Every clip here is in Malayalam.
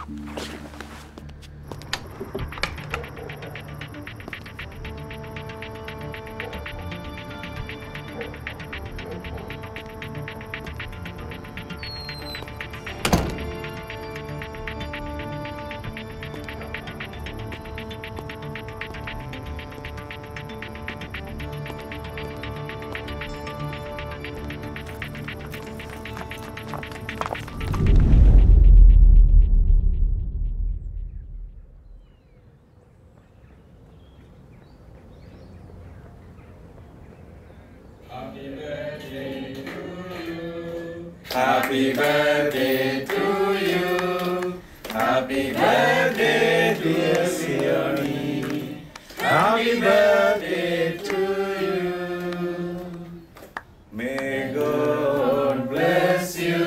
Happy birthday to you. Happy birthday, dear Sioni. Happy birthday to you. May God bless you.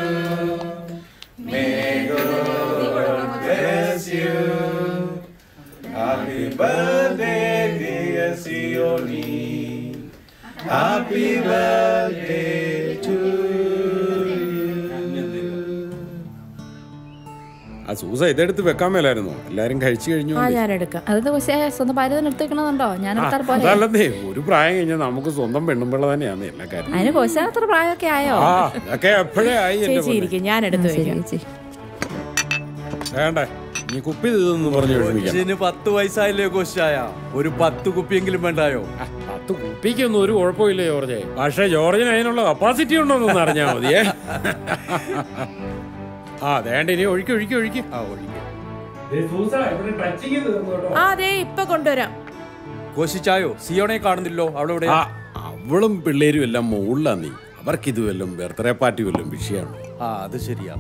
May God bless you. Happy birthday, dear Sioni. Happy birthday to you. ആ സൂസ ഇതെടുത്ത് വെക്കാൻ മേലായിരുന്നോ എല്ലാരും കഴിച്ചു കഴിഞ്ഞു ആ ഞാൻ എടുക്കാം അത് പക്ഷേ സ്വന്തം ഭാര്യ എടുത്തേക്കണമെന്നുണ്ടോ ഞാൻ എടുത്താൽ പോലെ അതല്ലെന്നേ ഒരു പ്രായം കഴിഞ്ഞാൽ നമുക്ക് സ്വന്തം പെണ്ണുമ്പിള്ള തന്നെയാണ് എല്ലാ കാര്യം അതിന് കൊച്ചാൻ അത്ര പ്രായമൊക്കെ ആയോ ആ ഇതൊക്കെ എപ്പോഴേ ആയി എന്റെ ചേച്ചി ഇരിക്കും ഞാൻ എടുത്തു ശരി വെക്കാം ചേച്ചി വേണ്ടേ നീ കുപ്പി ഇതൊന്നും പറഞ്ഞു വിഷമിക്കാം ഇതിന് പത്ത് വയസ്സായില്ലേ കോശായ ഒരു പത്ത് കുപ്പിയെങ്കിലും വേണ്ടായോ പത്ത് കുപ്പിക്കൊന്നും ഒരു കുഴപ്പമില്ല ജോർജെ പക്ഷേ ജോർജിന് അതിനുള്ള കപ്പാസിറ്റി ഉണ്ടോന്നൊന്ന് അറിഞ്ഞാൽ മതിയേ ആ വേണ്ട ഇനി ഒഴുക്കി ഒഴുക്കി ഒഴുക്കി ആ ഒഴുക്കി ആ അതെ ഇപ്പൊ കൊണ്ടുവരാം കോശിച്ചായോ സിയോണെ കാണുന്നില്ലോ അവിടെ ഇവിടെ ആ അവളും പിള്ളേരും എല്ലാം മുകളിലാ നീ അവർക്കിത് വല്ലതും ബർത്ത്ഡേ പാർട്ടി വല്ലതും വിഷയമാണ് ആ അത് ശരിയാ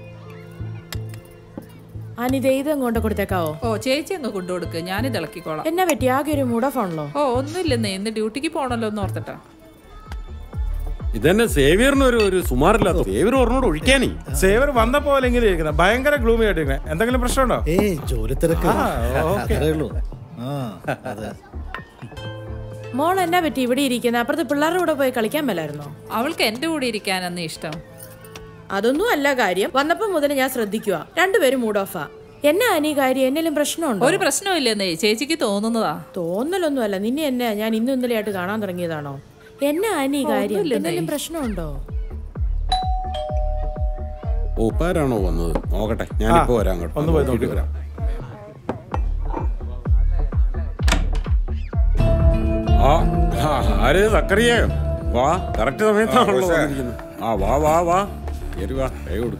അനിത ഇതും കൊണ്ട് കൊടുത്തേക്കാവോ ഓ ചേച്ചി അങ്ങ് കൊണ്ടുകൊടുക്ക് ഞാനിത് ഇളക്കിക്കോളാം എന്നെ പറ്റി ആകെ ഒരു മൂടഫോണല്ലോ ഓ ഒന്നുമില്ലെന്നേ ഇന്ന് ഡ്യൂട്ടിക്ക് പോകണല്ലോ എന്ന് ഓർത്തിട്ടാ ഇതന്നെ സേവിയറിന് ഒരു ഒരു സുമാറില്ലാത്ത സേവിയർ ഓർമ്മോട് ഒഴിക്കാനേ സേവർ വന്ന പോലെ ഇങ്ങനെ ഇരിക്കുന്നത് ഭയങ്കര ഗ്ലൂമി ആയിട്ടിരിക്കുന്നത് എന്തെങ്കിലും പ്രശ്നമുണ്ടോ ഏയ് ജോലി തിരക്ക് ആ, ഓക്കേ. അത്രേ ഉള്ളൂ ആ അതെ മോൾ എന്നാ പറ്റി ഇവിടെ ഇരിക്കുന്നത് അപ്പുറത്ത് പിള്ളേരുടെ കൂടെ പോയി കളിക്കാൻ മേലായിരുന്നോ അവൾക്ക് എന്റെ കൂടെ ഇരിക്കാനെന്ന് ഇഷ്ടം അതൊന്നും അല്ല കാര്യം വന്നപ്പോ മുതൽ ഞാൻ ശ്രദ്ധിക്കുക രണ്ടുപേരും മൂഡ് ഓഫാ എന്നാ അനി കാര്യം എന്തെങ്കിലും പ്രശ്നമുണ്ടോ ഒരു പ്രശ്നമില്ലെന്നേ ചേച്ചിക്ക് തോന്നുന്നതാ തോന്നലൊന്നും അല്ല നിന്നെ എന്നെ ഞാൻ ഇന്നും ഇന്നലെ ആയിട്ട് കാണാൻ തുടങ്ങിയതാണോ എന്നാ അനി കാര്യം എന്തെങ്കിലും പ്രശ്നമുണ്ടോ ഓപ്പാരാണോ വന്നത് നോക്കട്ടെ ഞാനിപ്പോ വരാം അങ്ങോട്ട് ഒന്ന് പോയി നോക്കിയിട്ട് നോക്ക്. വരാം ആ ആ, ആര് സക്കറിയോ വാ കറക്റ്റ് സമയത്താണല്ലോ വന്നിരിക്കുന്നത് ആ വാ വാ വാ കയറി വാ കൈ കൊടു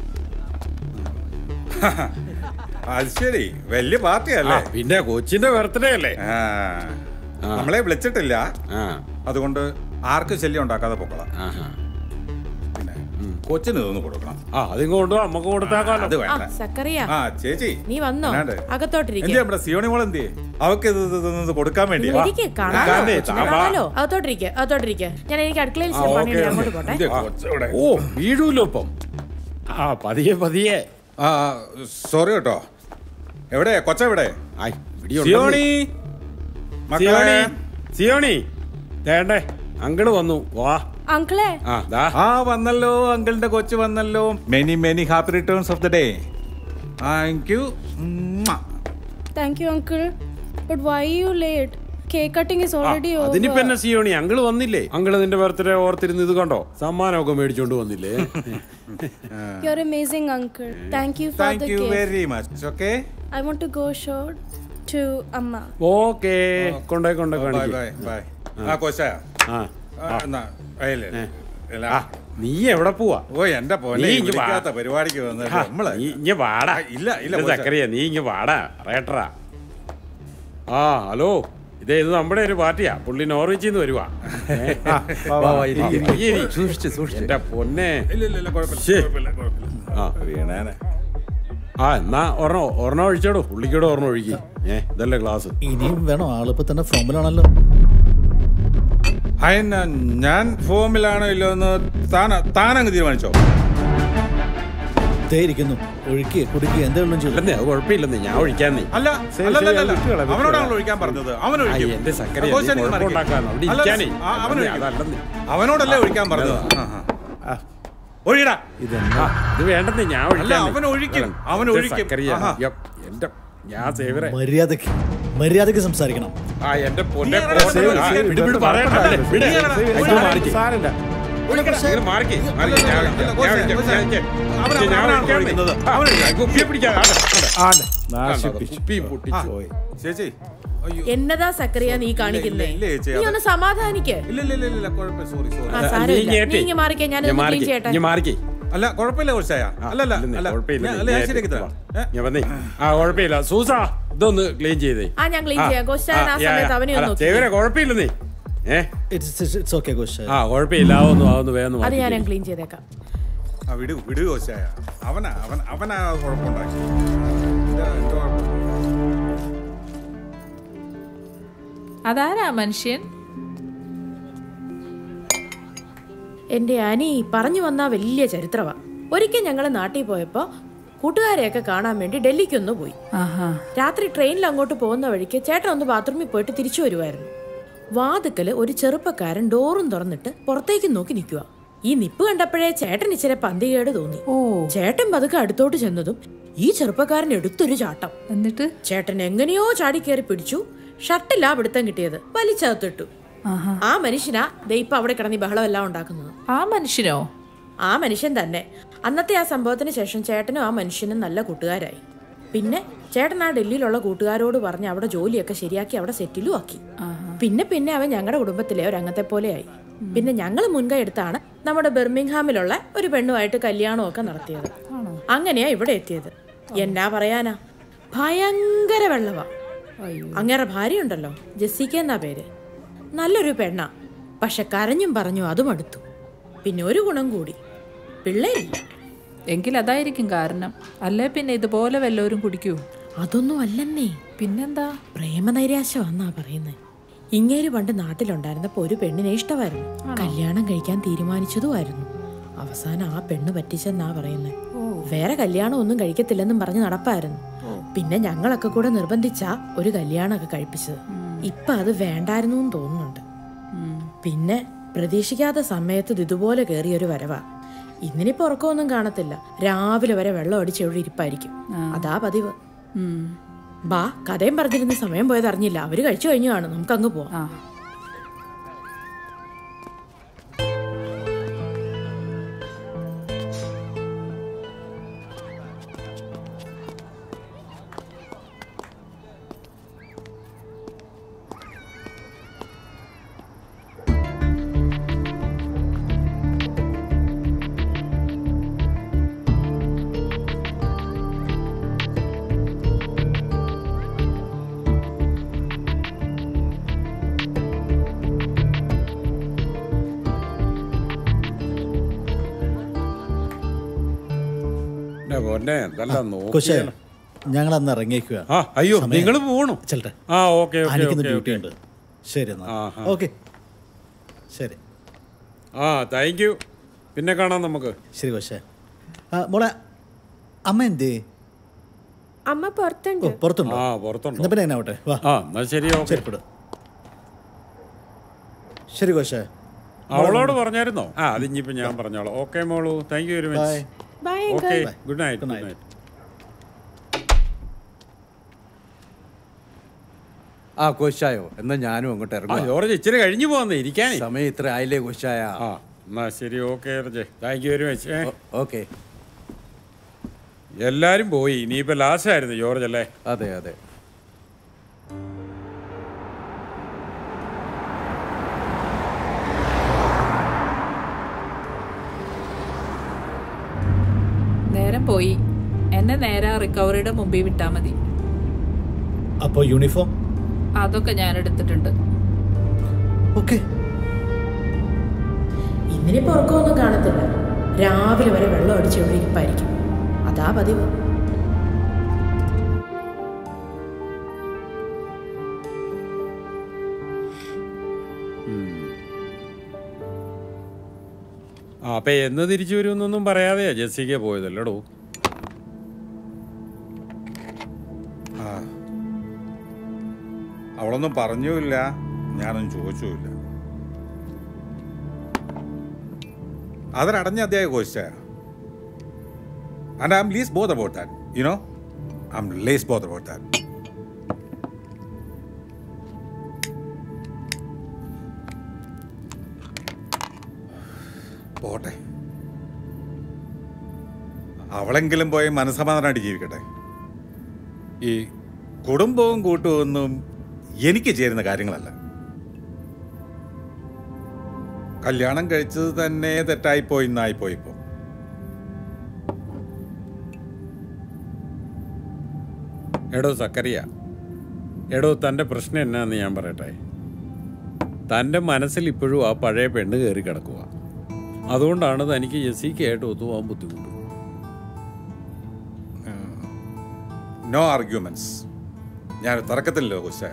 അത് ശരി വലിയ ആ, പാർട്ടിയല്ലേ പിന്നെ കൊച്ചിന്റെ ബർത്ത്ഡേ അല്ലേ ആ. നമ്മളെ വിളിച്ചിട്ടില്ല ആ അതുകൊണ്ട് ആർക്കും ശല്യം ഉണ്ടാക്കാതെ പൊക്കളാം ആഹാ. പിന്നെ കൊച്ചിന് ഇതൊന്ന് കൊടുക്കണം ആ അതിങ്ങോട്ട് അമ്മക്ക് കൊടുത്താക്കാലോ അത് ആ വേണ്ട സക്കറിയ ആ ചേച്ചി നീ വന്നോ എന്നാണ്ട്? അകത്തോട്ടിരിക്കെ എന്തിയാ നമ്മുടെ സിയോണി മോൾ എന്തിയെ അവക്ക് ഇത് ഇത് ഇത് ഇത് കൊടുക്കാൻ വേണ്ടിയാ എനിക്ക് കാണാലോ കാണണ്ടേ? കൊച്ചിനെ താ, വാ. കാണാലോ അകത്തോട്ടിരിക്കെ അകത്തോട്ടിരിക്കെ ഞാൻ എനിക്ക് അടുക്കളയിൽ ആ, ഇച്ചിരി ഓക്കേ, പണിയുണ്ട് ഓക്കേ. അങ്ങോട്ട് പോട്ടെ ഇത് കൊച്ചിവിടെ. ഓ വീഴൂല്ലോ ഇപ്പം ആ പതിയെ പതിയെ ആ സോറി കേട്ടോ എവിടെ കൊച്ചെവിടെ ആയ് ഇവിടെ സിയോണി മക്കളെ സിയോണി സിയോണി വേണ്ടേ അങ്കിള് വന്നു വാ അങ്കിളെ ആ ദാ ആ വന്നല്ലോ അങ്കിളിന്റെ കൊച്ചു വന്നല്ലോ many many happy returns of the day thank you Thank you, uncle. But why are you late? Cake cutting is already over. അതിനിപ്പോ എന്നെ സിയോണി അങ്കിള് വന്നില്ലേ അങ്കിള് നിന്റെ ബർത്ത്ഡേ ഓർത്തിരുന്ന് ഇത് കണ്ടോ സമ്മാനമൊക്കെ മേടിച്ചോണ്ട് വന്നില്ലേ You're amazing, uncle. Thank you for thank the you gift. Very much okay I want to go short to Amma. Okay കൊണ്ടേ കൊണ്ടേ ബൈ കാണിക്ക് ബൈ ബൈ ആ കൊച്ചാ ആ ആ, എന്നാ, അയല്ലേ? ഇല്ല. ആ, നീ എവിടെ പോവാ ഓ എന്റെ പോലെ നീ ഇങ്ങ് വാ. വിളിക്കാത്ത പരിപാടിക്ക് വന്നിട്ട് ആ, നമ്മള് നീ ഇങ്ങ വാടാ ആ, ഇല്ല, ഇല്ല, ഇത് പോച്ച. സക്കറിയ നീ ഇങ്ങ വാടാ റേട്ടറാ ആ ഹലോ ഇതേ ഇത് നമ്മുടെ ഒരു പാർട്ടിയാ പുള്ളി നോർവിച്ചിൽ നിന്ന് വരുവാ ഏ? വാ, വാ, ഇരി, ഇരി. ഈ ഇരി. സൂക്ഷിച്ച് സൂക്ഷിച്ച് എന്റെ പൊന്നെ ഇല്ല ഇല്ല ഇല്ല കുഴപ്പമില്ല ശ്ശേ. കുഴപ്പമില്ല കുഴപ്പമില്ല ആ വീണേനെ ആ എന്നാ ഒരെണ്ണം ഒരെണ്ണം ഒഴിച്ചോടോ പുള്ളിക്കൂടെ ഒരെണ്ണം ഒഴുകി ഏ ഇതല്ലേ ക്ലാസ് ഇനിയും വേണം ആളിപ്പോ തന്നെ ഫോമിലാണല്ലോ അയന്ന ഞാൻ ഫോമിലാണോ ഇല്ലോ എന്ന് താൻ താനങ്ങ് തീരുമാനിച്ചോ ദേ ഇരിക്കുന്നു ഒഴുക്കി കുടുക്കി എന്തെങ്കിലും ചെയ്തു അല്ലെന്നേ അത് കുഴപ്പമില്ലെന്നേ ഞാൻ ഒഴിക്കാൻ നീ അല്ല ശരി, അല്ല, ശരി, അല്ല, അത് അല്ല. വിട്ടുകളാ, വിട്ടുകളാ. അവനോടാണല്ലോ ഒഴിക്കാൻ പറഞ്ഞത് അവൻ ആ, ഒഴിക്കും എന്റെ സക്കറിയ കോച്ച് എനിക്ക് കുഴപ്പമുണ്ടാക്കാന്ന് അവിടെ അല്ല, ഇരിക്കാനേ ആ, അവൻ അല്ലെന്നേ, ഒഴിക്കും. അതല്ലെന്നേ അവനോടല്ലേ ഒഴിക്കാൻ പറഞ്ഞത് ആ, ആ. ഒഴിയടാ ആ, ഇത് വേണ്ടെന്നേ ഞാൻ അല്ല, ഒഴിക്കാന്നേ. അവൻ ഒഴിക്കും, അല്ല, അവൻ ഇത് ഒഴിക്കും. സക്കറിയ. ആഹാ. യപ്പ്, എന്റെ ഞാൻ സേവറെ മര്യാദക്ക് മര്യാദക്ക് സംസാരിക്കണം ആ എന്റെ പൊന്നെ നീ കോട്ട- സേവ്, ആ, സേവ്, വിട്, വിട്, പറയണ്ട. വിട്. ഇത് മാറിക്ക്. സാരില്ല നിങ്ങൾ മാറിക്ക്. മാറിക്ക്. ഞാൻ അല്ല, ഒഴിക്കാം. കോശ, ഞാൻ ഒഴിക്കാം. കോശ. ഞാൻ ഒഴിക്കാം. അവൻ- ഞാൻ അവനാണ് ഒഴിക്കാം. ഒഴിക്കുന്നത്. ആ, കുപ്പിയെ പിടിക്കാം. ആടെ, ആടെ. ആണ്ട് കണ്ടോ, നാശിപ്പിച്ചു കുപ്പിയും പൊട്ടിച്ചു പോയി ചേച്ചി അയ്യോ എന്നതാ സക്കറിയ നീ കാണിക്കുന്നേ ഇല്ല, ചേച്ചി, നീ ഒന്ന് സമാധാനിക്ക് ഇല്ല ഇല്ല ഇല്ല ഇല്ല കുഴപ്പമില്ല സോറി സോറി ആ നീ സാരമില്ല ഞെട്ടി. നീ ഇങ്ങ് മാറിക്കേ ഞാൻ ഞാൻ ക്ലീൻ മാറിക്ക്. ചെയ്യട്ടെ ഞാൻ മാറിക്ക്. അല്ല കുഴപ്പമില്ല കോശായ ആ, അല്ല അല്ല ഇല്ലെന്നേ, അല്ല കുഴപ്പമില്ല. ഞാൻ- അല്ല ഞാൻ ഞാൻ ശരിയാക്കി തരാം ഏ? ഞാൻ വന്നേ ആ കുഴപ്പമില്ല സൂസ ഇതൊന്ന് ക്ലീൻ ചെയ്തേ ആ ഞാൻ ക്ലീൻ ചെയ്യാം കോശാൻ ആ സമയത്ത് അവനെ ഒന്ന് നോക്കി സേവരെ കുഴപ്പമില്ലെന്നേ ഏ ഇറ്റ്സ് ഇറ്റ്സ് ഓക്കെ കോശ ആ കുഴപ്പമില്ല അതൊന്നും അതൊന്ന് വേഗം അത് ഞാൻ മാറ്റി ക്ലീൻ ചെയ്തേക്കാം ആ വിടു വിടു കോശായ അവനാ അവൻ അവനാ കുഴപ്പമുണ്ടാക്കി ഇത് എന്റെ കുഴപ്പം. അതാരാ മനുഷ്യൻ എന്റെ അനി പറഞ്ഞു വന്ന വലിയ ചരിത്രമാ ഒരിക്കൽ ഞങ്ങൾ നാട്ടിൽ പോയപ്പോ കൂട്ടുകാരെയൊക്കെ കാണാൻ വേണ്ടി ഡൽഹിക്കൊന്ന് പോയി ആഹാ രാത്രി ട്രെയിനിൽ അങ്ങോട്ട് പോകുന്ന വഴിക്ക് ചേട്ടൻ ഒന്ന് ബാത്റൂമിൽ പോയിട്ട് തിരിച്ചു വരുമായിരുന്നു വാതുക്കല് ഒരു ചെറുപ്പക്കാരൻ ഡോറും തുറന്നിട്ട് പുറത്തേക്ക് നോക്കി നിൽക്കുക ഈ നിപ്പ് കണ്ടപ്പോഴേ ചേട്ടൻ ഇച്ചിരി പന്തികേട് തോന്നി ഓ ചേട്ടൻ പതുക്കെ അടുത്തോട്ട് ചെന്നതും ഈ ചെറുപ്പക്കാരൻ എടുത്തൊരു ചാട്ടം എന്നിട്ട് ചേട്ടൻ എങ്ങനെയോ ചാടി കയറി പിടിച്ചു ഷർട്ടിലാ പിടുത്തം കിട്ടിയത് വലിച്ചകത്തിട്ടു ആഹാ ആ മനുഷ്യനാ ദേ ഇപ്പൊ അവിടെ കിടന്ന് ഈ ബഹളമെല്ലാം ഉണ്ടാക്കുന്നത് ആ മനുഷ്യനോ ആ മനുഷ്യൻ തന്നെ അന്നത്തെ ആ സംഭവത്തിന് ശേഷം ചേട്ടനും ആ മനുഷ്യനും നല്ല കൂട്ടുകാരായി പിന്നെ ചേട്ടൻ ആ ഡൽഹിയിലുള്ള കൂട്ടുകാരോട് പറഞ്ഞ് അവിടെ ജോലിയൊക്കെ ശരിയാക്കി അവിടെ സെറ്റിലും ആക്കി പിന്നെ പിന്നെ അവൻ ഞങ്ങളുടെ കുടുംബത്തിലെ ഒരു അംഗത്തെ പോലെയായി പിന്നെ ഞങ്ങൾ മുൻകൈ എടുത്താണ് നമ്മുടെ ബെർമിംഗ്ഹാമിലുള്ള ഒരു പെണ്ണുമായിട്ട് കല്യാണമൊക്കെ നടത്തിയത് അങ്ങനെയാ ഇവിടെ എത്തിയത് എന്നാ പറയാനാ ഭയങ്കര വെള്ളവാ അങ്ങേറെ ഭാര്യ ഉണ്ടല്ലോ ജെസ്സിക്ക എന്നാ പേര് നല്ലൊരു പെണ്ണാ പക്ഷെ കരഞ്ഞും പറഞ്ഞു അതും അടുത്തു പിന്നെ ഒരു ഗുണം കൂടി പിള്ളേരില്ല എങ്കിൽ അതായിരിക്കും കാരണം അല്ലേ പിന്നെ ഇതുപോലെ വല്ലവരും കുടിക്കൂ അതൊന്നും അല്ലെന്നേ പിന്നെന്താ പ്രേമനൈരാശ്യമാന്നാ പറയുന്നത് ഇങ്ങേര് പണ്ട് നാട്ടിലുണ്ടായിരുന്നപ്പോ ഒരു പെണ്ണിനെ ഇഷ്ടമായിരുന്നു കല്യാണം കഴിക്കാൻ തീരുമാനിച്ചതുമായിരുന്നു അവസാനം ആ പെണ്ണ് പറ്റിച്ചെന്നാ പറയുന്നത് വേറെ കല്യാണം ഒന്നും കഴിക്കത്തില്ലെന്നും പറഞ്ഞ് നടപ്പായിരുന്നു പിന്നെ ഞങ്ങളൊക്കെ കൂടെ നിർബന്ധിച്ചാ ഒരു കല്യാണമൊക്കെ കഴിപ്പിച്ചത് ഇപ്പൊ അത് വേണ്ടായിരുന്നു എന്ന് തോന്നുന്നുണ്ട് പിന്നെ പ്രതീക്ഷിക്കാത്ത സമയത്ത് ഇത് ഇതുപോലെ കയറിയ ഒരു വരവാ ഇന്നിനിപ്പോ ഉറക്കമൊന്നും കാണത്തില്ല രാവിലെ വരെ വെള്ളം അടിച്ച് എവിടെ ഇരിപ്പായിരിക്കും അതാ പതിവ് ഉം. ബാ കഥയും പറഞ്ഞിരുന്ന സമയം പോയത് അറിഞ്ഞില്ല അവര് കഴിച്ചു കഴിഞ്ഞു കാണും നമുക്ക് അങ്ങ് പോവാം ആ എന്റെ പൊന്നെ നല്ല കൊശ നോക്കിയാണ് ഞങ്ങൾ അന്ന് ഇറങ്ങിയേക്കുക ആ അയ്യോ നിങ്ങൾ പോണു ചെല്ലട്ടെ ആ ഓക്കെ ഓക്കെ എനിക്കിന്ന് ഓക്കെ ഡ്യൂട്ടി ഓക്കെ ഉണ്ട് ശരി എന്നാ ആഹാ. ഓക്കെ ശരി ആ താങ്ക് യു പിന്നെ കാണാം നമുക്ക് ശരി കൊശേ മോളെ അമ്മ എന്തേ അമ്മ പുറത്തുണ്ട് ഓ പുറത്തുണ്ടോ ആ പുറത്തുണ്ടോ എന്നാ പിന്നെ എന്നാവട്ടെ വാ ആ എന്നാ ശരി ഓക്കെ ശരി പെട് ശരി കൊശേ അവളോട് പറഞ്ഞായിരുന്നോ ആ അതിഞ്ഞിപ്പോ ഞാൻ പറഞ്ഞോളാം ഓക്കെ മോളു thank you very bye much bye okay good night Good good night. Night ആ കോശായോ എന്നാ ഞാനും അങ്ങോട്ട് ആ ഇറങ്ങാം ജോർജ് ഇച്ചിരി കഴിഞ്ഞു പോന്നേ ഇരിക്കാനേ സമയം ഇത്ര ആയില്ലേ കോശായ ആ എന്നാ ശരി okay thank you very much okay എല്ലാരും പോയി ഇനിയിപ്പോ ലാസ്റ്റ് ആയിരുന്നു ജോർജ് അല്ലേ അതെ അതെ നേരം പോയി എന്നെ നേരെ റിക്കവറിയുടെ മുമ്പിൽ വിട്ടാ മതി അപ്പോൾ യൂണിഫോം അതൊക്കെ ഞാൻ എടുത്തിട്ടുണ്ട് ഓക്കെ ഇന്നിനിപ്പോ ഉറക്കമൊന്നും കാണത്തില്ല രാവിലെ വരെ വെള്ളം അടിച്ച് എവിടെ ഇരിപ്പായിരിക്കും അതാ പതിവ് ആ അപ്പൊ എന്ന് തിരിച്ചു വരുമെന്നൊന്നും പറയാതെയാ ജെസ്സിക്ക പോയതല്ലടോ ആ അവളൊന്നും പറഞ്ഞുമില്ല ഞാനൊന്നും ചോദിച്ചുമില്ല അതൊരടഞ്ഞ അധ്യായ കോശായ and I am least bothered about that you know I am least bothered about that പോട്ടെ അവളെങ്കിലും പോയി മനസ്സമാധാനമായിട്ട് ജീവിക്കട്ടെ ഈ കുടുംബവും കൂട്ടുമൊന്നും എനിക്ക് ചേരുന്ന കാര്യങ്ങളല്ല കല്യാണം കഴിച്ചത് തന്നെ തെറ്റായിപ്പോയി എന്നായിപ്പോയി ഇപ്പോൾ എടോ സക്കറിയ എടോ തൻ്റെ പ്രശ്നം എന്നാന്ന് ഞാൻ പറയട്ടെ തൻ്റെ മനസ്സിൽ ഇപ്പോഴും ആ പഴയ പെണ്ണ് കയറി കിടക്കുക അതുകൊണ്ടാണ് തനിക്ക് ജെസിക്കായിട്ട് ഒത്തുപോകാൻ ബുദ്ധിമുട്ട് നോ ആർഗ്യുമെന്റ്സ് ഞാൻ തർക്കത്തിലല്ലോ കൊച്ച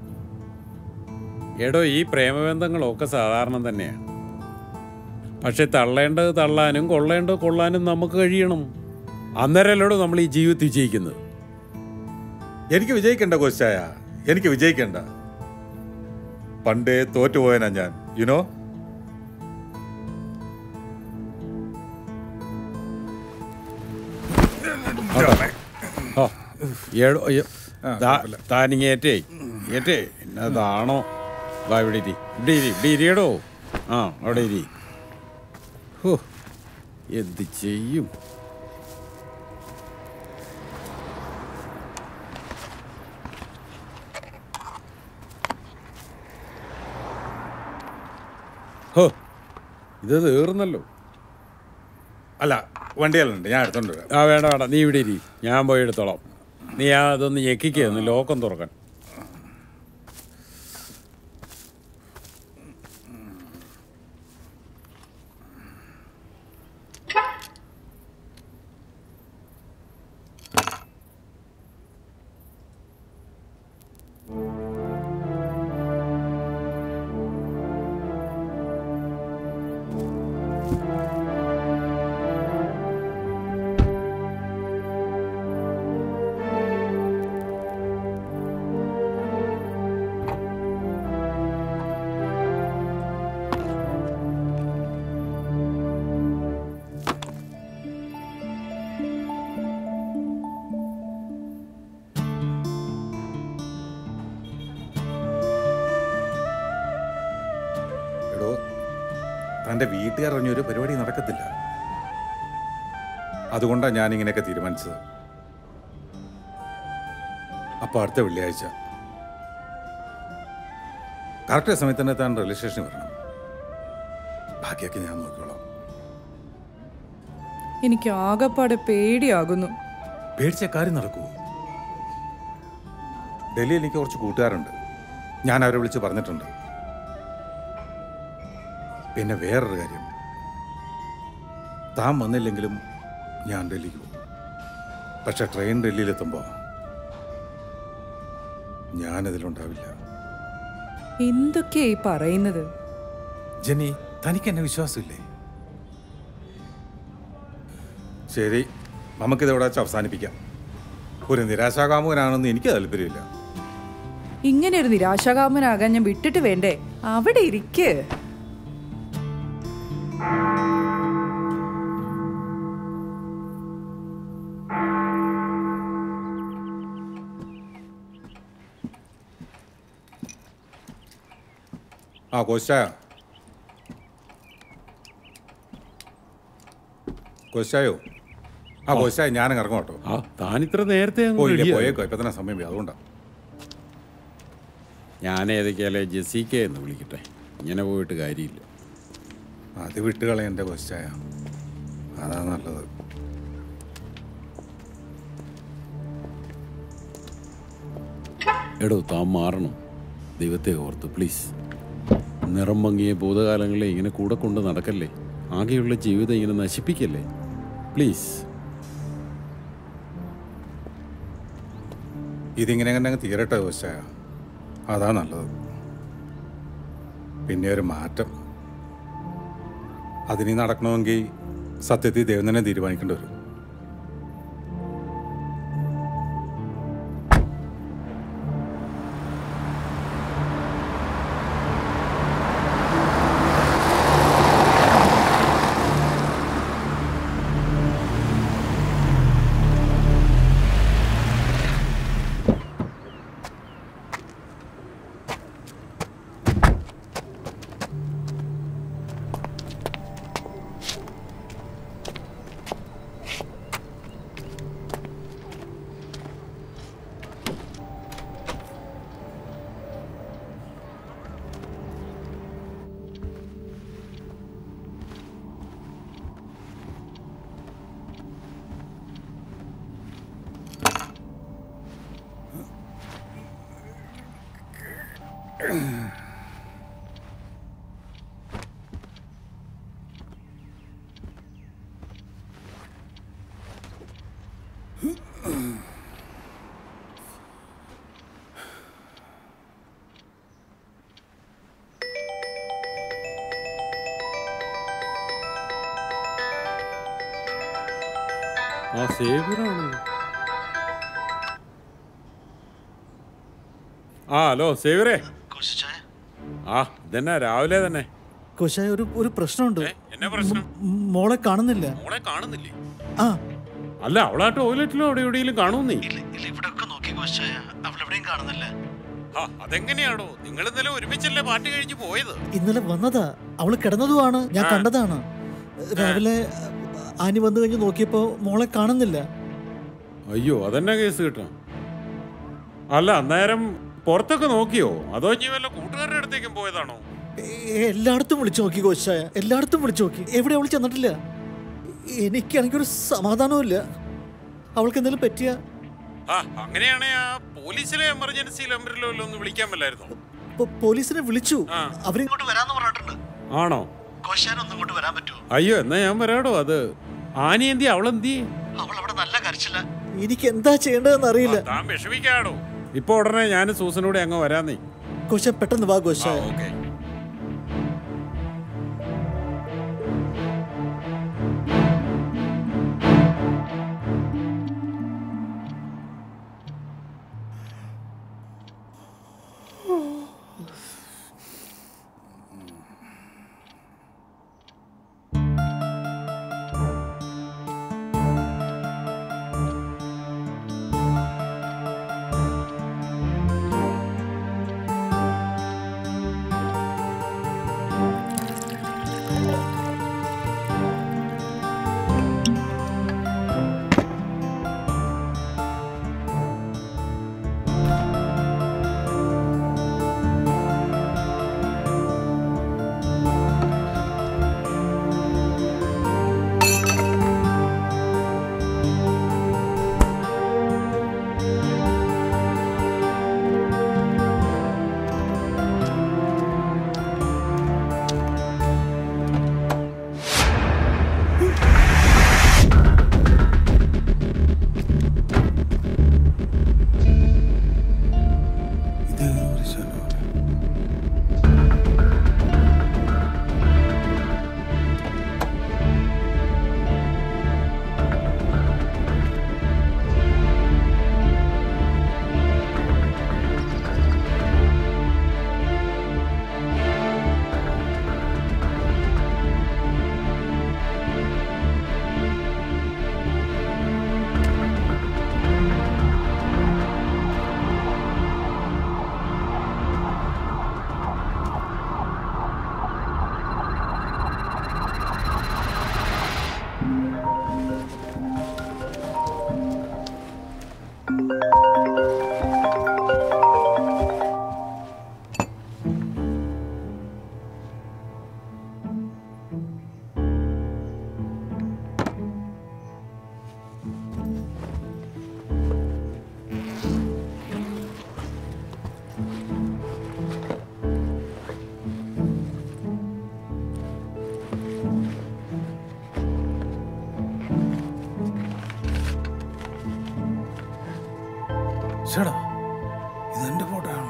എടോ ഈ പ്രേമബന്ധങ്ങളൊക്കെ സാധാരണ തന്നെയാണ് പക്ഷെ തള്ളേണ്ടത് തള്ളാനും കൊള്ളേണ്ടത് കൊള്ളാനും നമുക്ക് കഴിയണം അന്നേരമല്ലോടോ നമ്മൾ ഈ ജീവിതത്തിൽ വിജയിക്കുന്നത് എനിക്ക് വിജയിക്കണ്ട കൊച്ചായ എനിക്ക് വിജയിക്കണ്ട പണ്ടേ തോറ്റുപോയനാ ഞാൻ യുനോ ഓ, എടോ, എ- ദാ- താനിങ്ങേറ്റേ ഏറ്റേ എന്നതാണോ വാ ഇവിടെ ഇരി ഇവിടെ ഇരി ഇവിടെ ഇരിയടോ ആ അവിടെ ഇരി ഹോ എന്ത് ചെയ്യും ഹോ ഇത് തീർന്നല്ലോ അല്ല വണ്ടികളുണ്ട് ഞാൻ എടുത്തോണ്ട് വരാം ആ വേണ്ട വേണ്ട നീ ഇവിടെ ഇരി ഞാൻ പോയി എടുത്തോളാം നീ ആ അതൊന്ന് ഞെക്കിക്കുന്നു ലോക്കം തുറക്കാൻ എടോ തൻ്റെ വീട്ടുകാരറിഞ്ഞൊരു പരിപാടി നടക്കത്തില്ല അതുകൊണ്ടാണ് ഞാൻ ഇങ്ങനെയൊക്കെ തീരുമാനിച്ചത് അപ്പോൾ അടുത്ത വെള്ളിയാഴ്ച കറക്റ്റ് സമയത്ത് തന്നെ താൻ റെയിൽവേ സ്റ്റേഷനിൽ വരണം ബാക്കിയൊക്കെ ഞാൻ നോക്കിക്കോളാം എനിക്ക് ആകപ്പാടെ പേടിയാകുന്നു പേടിച്ച കാര്യം നടക്കൂ ഡൽഹിയിൽ എനിക്ക് കുറച്ച് കൂട്ടുകാരുണ്ട് ഞാൻ അവരെ വിളിച്ച് പറഞ്ഞിട്ടുണ്ട് പിന്നെ വേറൊരു കാര്യം താൻ വന്നില്ലെങ്കിലും ഞാൻ ഡൽഹിക്ക് പോകും പക്ഷെ ട്രെയിൻ ഡൽഹിയിലെത്തുമ്പോൾ ഞാനതിലുണ്ടാവില്ല എന്തൊക്കെയാ ഈ പറയുന്നത് ജെന്നി തനിക്ക് എന്നെ വിശ്വാസമില്ലേ ശരി നമുക്കിതിവിടെ വെച്ച് അവസാനിപ്പിക്കാം ഒരു നിരാശാകാമുകനാണെന്ന് എനിക്ക് താല്പര്യമില്ല ഇങ്ങനെ ഒരു നിരാശാകാമനാകാൻ ഞാൻ വിട്ടിട്ട് വേണ്ടേ അവിടെ ഇരിക്ക് ആ കോശായ കോശായോ ആ കോശായ ഞാനങ്ങ് ഇറങ്ങും കേട്ടോ ആ താനിത്ര നേരത്തെ അങ്ങ് പോയില്ലേ ready ആയോ? പോയേക്കോ ഇപ്പൊ തന്നെ സമയം പോയി, അതുകൊണ്ടാ ഞാൻ ഏതൊക്കെയാലേ ജെസിക്കെ എന്ന് വിളിക്കട്ടെ ഇങ്ങനെ പോയിട്ട് കാര്യമില്ല അത് വിട്ടുകളെ എൻ്റെ കോശായ അതാ നല്ലത് എടോ താൻ മാറണം ദൈവത്തെ ഓർത്ത് പ്ലീസ് നിറം മങ്ങിയ ഭൂതകാലങ്ങളെ ഇങ്ങനെ കൂടെ കൊണ്ട് നടക്കല്ലേ ആകെയുള്ള ജീവിതം ഇങ്ങനെ നശിപ്പിക്കല്ലേ പ്ലീസ് ഇതിങ്ങനെ അങ്ങനെ അങ്ങ് തീരട്ടെ കോശായ അതാ നല്ലത് പിന്നെ ഒരു മാറ്റം അതിനി നടക്കണമെങ്കിൽ സത്യത്തിൽ ദൈവം തന്നെ തീരുമാനിക്കേണ്ടി വരും ആ സേവിയറാണ് ആ ഹലോ സേവിയറേ ആ ഇതന്നെ രാവിലെ തന്നെ കോശായ ഒരു ഒരു പ്രശ്നമുണ്ട് എന്നാ പ്രശ്നം മ് മോളെ കാണുന്നില്ല മോളെ കാണുന്നില്ലേ ആ അല്ല അവളാ ടോയ്ലറ്റിലോ അവിടെ എവിടെയെങ്കിലും കാണുന്നേ ആ അതെങ്ങനെയാണോ നിങ്ങൾ ഇന്നലെ ഒരുമിച്ചല്ലേ പാട്ട് കഴിഞ്ഞ് പോയത് ഇന്നലെ വന്നതാ അവള് കിടന്നതുമാണ് ഞാൻ കണ്ടതാണ് രാവിലെ ആനി വന്നു കഴിഞ്ഞ് നോക്കിയപ്പോ മോളെ കാണുന്നില്ല അയ്യോ അതെന്നാ കേസ് കിട്ടാം അല്ല അന്നേരം പുറത്തൊക്കെ നോക്കിയോ അതോ ഇനി വല്ല കൂട്ടുകാരുടെ അടുത്തേക്കും പോയതാണോ ഏ, എല്ലായിടത്തും വിളിച്ചു നോക്കി കോശായ എല്ലായിടത്തും വിളിച്ചു നോക്കി എവിടെ അവൾ ചെന്നിട്ടില്ല എനിക്കാണെങ്കിൽ ഒരു സമാധാനവും ഇല്ല അവൾക്ക് എന്തെങ്കിലും പറ്റിയ ആ അങ്ങനെയാണെ ആ പോലീസിലെ എമർജൻസി നമ്പറിലോ വല്ലതും ഒന്ന് വിളിക്കാൻ പറ്റായിരുന്നോ പോലീസിനെ വിളിച്ചു അവരിങ്ങോട്ട് വരാന്ന് പറഞ്ഞിട്ടുണ്ട് ആണോ കോശാന ഒന്നും ഇങ്ങോട്ട് വരാൻ പറ്റുമോ അയ്യോ എന്നാ ഞാൻ വരാടോ അത് ആനി എന്തി അവളെന്തി അവൾ അവിടെ നല്ല കരച്ചില്ല എനിക്ക് എന്താ ചെയ്യേണ്ടതെന്ന് അറിയില്ല താൻ വിഷമിക്കാടോ ഇപ്പൊ ഉടനെ ഞാൻ സൂസനോടെ അങ്ങ് വരാന്നേ കോശ പെട്ടെന്ന് വാ കോശായ ഓക്കെ ചേടാ ഇതെന്റെ ഫോട്ടോ ആണ്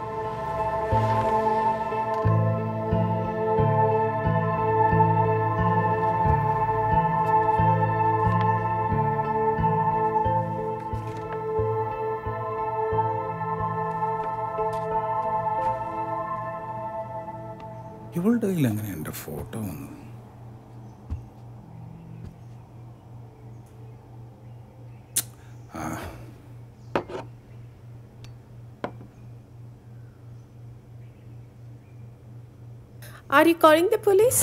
ഇവളുടെ കയ്യിൽ എങ്ങനെ എൻ്റെ ഫോട്ടോ വന്നു ആ Are you calling the police?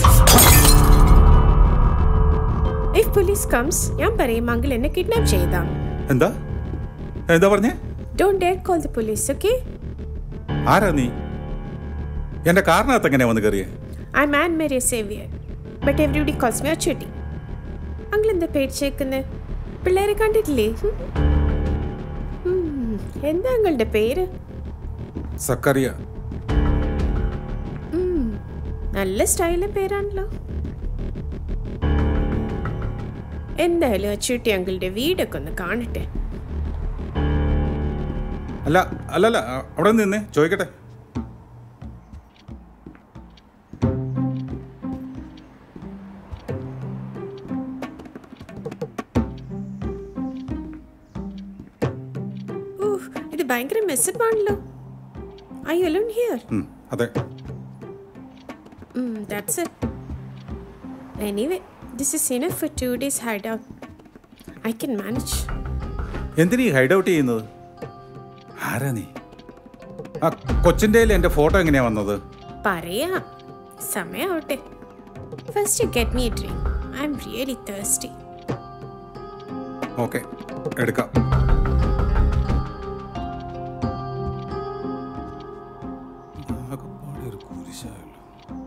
If police comes, ഞാൻ പറയും അങ്കിൾ എന്നെ കിഡ്നാപ്പ് ചെയ്താ എന്താ എന്താ പറഞ്ഞേ don't dare call the police okay ആരാ നീ എൻ്റെ കാറിനകത്ത് എങ്ങനെയാ വന്ന് കയറിയേ I am Mary Xavier but everybody calls me Achutty uncle എന്താ പേടിച്ചേക്കുന്നത് പിള്ളേരെ കണ്ടിട്ടില്ലേ ഹും? ഉം, എന്താ അങ്കിളുടെ പേര് സക്കറിയ നല്ല സ്റ്റൈലും പേരാണല്ലോ എന്തായാലും അച്ചൂട്ടി അങ്കിളുടെ വീടൊക്കെ ഒന്ന് കാണട്ടെ അല്ല അല്ലല്ല അവിടെ നിന്നേ ചോദിക്കട്ടെ ഊഹ്, ഇത് ഭയങ്കര മെസ്സപ്പ് ആണല്ലോ I U alone here um, അതെ that's it anyway this is enough for two days hide out I can manage എന്തിനീ ഹൈഡ് ഔട്ട് ചെയ്യുന്നത് ആരാ നീ ആ കൊച്ചിൻ്റെ എൻ്റെ ഫോട്ടോ എങ്ങനെയാ വന്നത് പറയാം സമയാവട്ടെ first you get me a drink I am really thirsty okay എടുക്കാം ആകെപ്പാടെ ഒരു കുരിശായല്ലോ.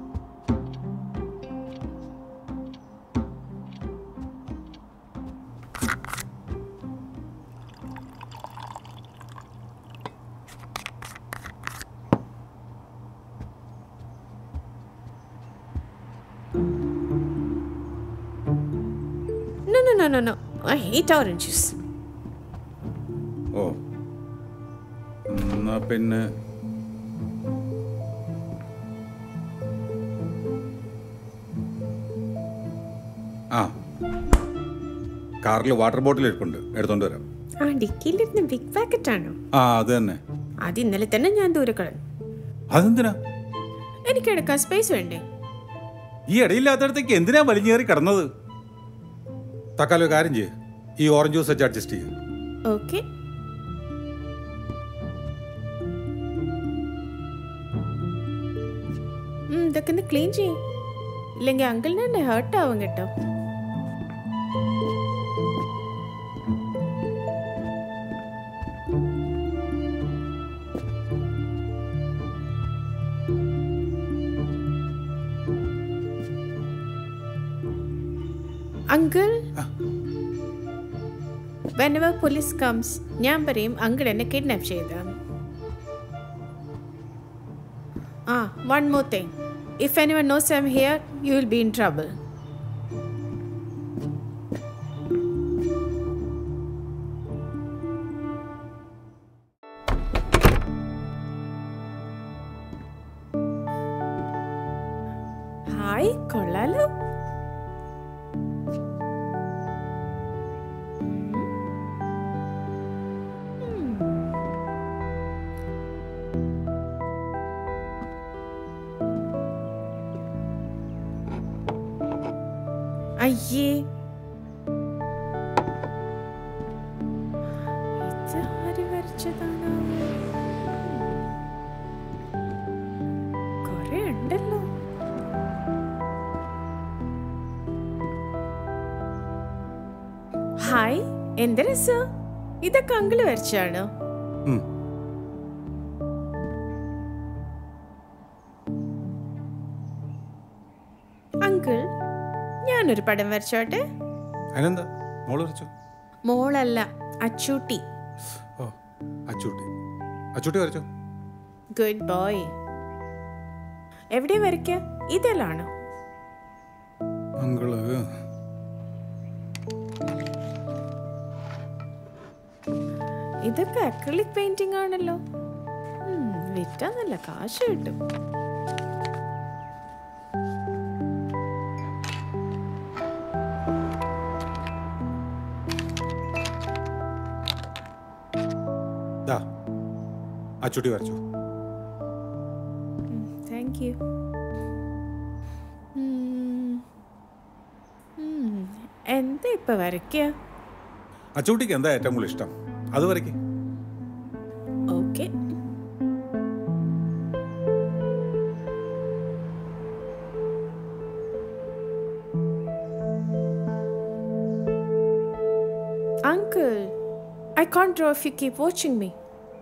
No, no, no, no, no. I hate oranges. ഓ എന്നാ പിന്നെ ആ കാറിൽ വാട്ടർ ബോട്ടിൽ ഇരിപ്പുണ്ട് എടുത്തോണ്ട് വരാം ആ ഡിക്കിയിലിരുന്ന് ബിഗ് പാക്കറ്റ് ആണോ ആ അത് തന്നെ അത് ഇന്നലെ തന്നെ ഞാൻ ദൂരെ കളഞ്ഞു അതെന്തിനാ എനിക്ക് എടുക്കാൻ സ്പേസ് വേണ്ടേ ഈ ഇടയില്ലാത്തടത്തേക്ക് എന്തിനാ വലിഞ്ഞേറി കിടന്നത് തക്കാലം ഒരു കാര്യം ചെയ്യ് ഈ ഓറഞ്ച് ജ്യൂസ് വെച്ച് അഡ്ജസ്റ്റ് ചെയ്യും ഓക്കെ ഇതൊക്കെ ഒന്ന് ക്ലീൻ ചെയ്യും ഇല്ലെങ്കിൽ അങ്കിളിന് തന്നെ ഹേർട്ട് ആവും കേട്ടോ അങ്കിൾ whenever police comes ഞാൻ പറയും അങ്കിൾ എന്നെ കിഡ്നാപ്പ് ചെയ്താണ് ആ one more thing if anyone knows I am here you will be in trouble ഹായ് കൊള്ളാലോ അയ്യേ ഇത് ആര് വരച്ചതാണ് കൊറേ ഉണ്ടല്ലോ ഹായ് എന്ത് രസ ഇതൊക്കെ അങ്കിള് വരച്ചാണോ ഉം. അങ്കിൾ ഞാനൊരു പടം വരച്ചോട്ടെ അതിനെന്താ മോള് വരച്ചു മോളല്ല അച്ചൂട്ടി ഓ അച്ചൂട്ടി അച്ചൂട്ടി വരച്ചു ഗുഡ് ബോയ് എവിടെ വരയ്ക്ക ഇതിലാണോ അങ്കിള് ഇതൊക്കെ അക്രിലിക് പെയിന്റിംഗ് ആണല്ലോ ഉം, വിറ്റാ നല്ല കാശ് കിട്ടും ദാ അച്ചൂട്ടി വരച്ചു താങ്ക് യു എന്താ ഇപ്പൊ വരയ്ക്കുക അച്ചൂട്ടിക്ക് എന്താ ഏറ്റവും കൂടുതൽ ഇഷ്ടം അത് വരയ്ക്ക് okay Uncle, I can't draw if you keep watching me.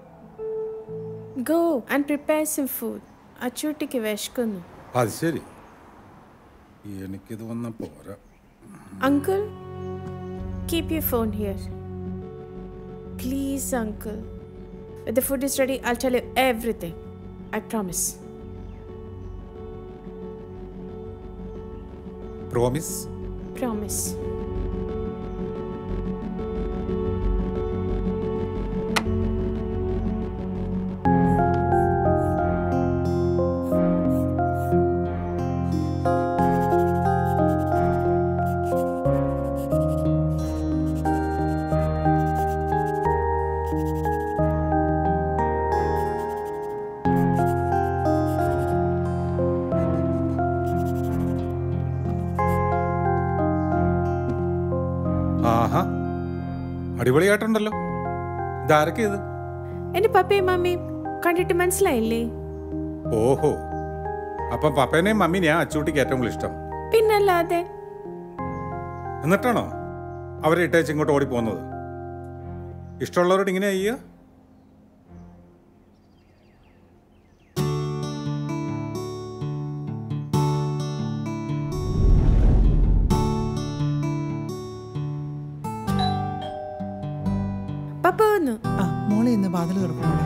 Go and prepare some food. അച്ചൂട്ടിക്ക് വിശക്കുന്നു അത് ശരി എനിക്കിത് വന്ന പോരാ Uncle, keep your phone here. Please, Uncle. When the food is ready, I'll tell you everything. I promise. Promise Promise. ആഹാ അടിപൊളിയായിട്ടുണ്ടല്ലോ ഇതാരൊക്കെ ഇത് എന്റെ പപ്പയും മമ്മിയും കണ്ടിട്ട് മനസ്സിലായില്ലേ ഓഹോ അപ്പം പപ്പേനെയും മമ്മീനെയാ അച്ചൂട്ടിക്ക് ഏറ്റവും കൂടുതൽ ഇഷ്ടം പിന്നല്ലാതെ എന്നിട്ടാണോ അവരെ ഇട്ടേച്ച് ഇങ്ങോട്ട് ഓടി പോകുന്നത് ഇഷ്ടമുള്ളവരോട് ഇങ്ങനെ ചെയ്യുക പപ്പ വന്നു ആ മോളെ ഇന്ന് വാതിൽ തുറക്കണോളെ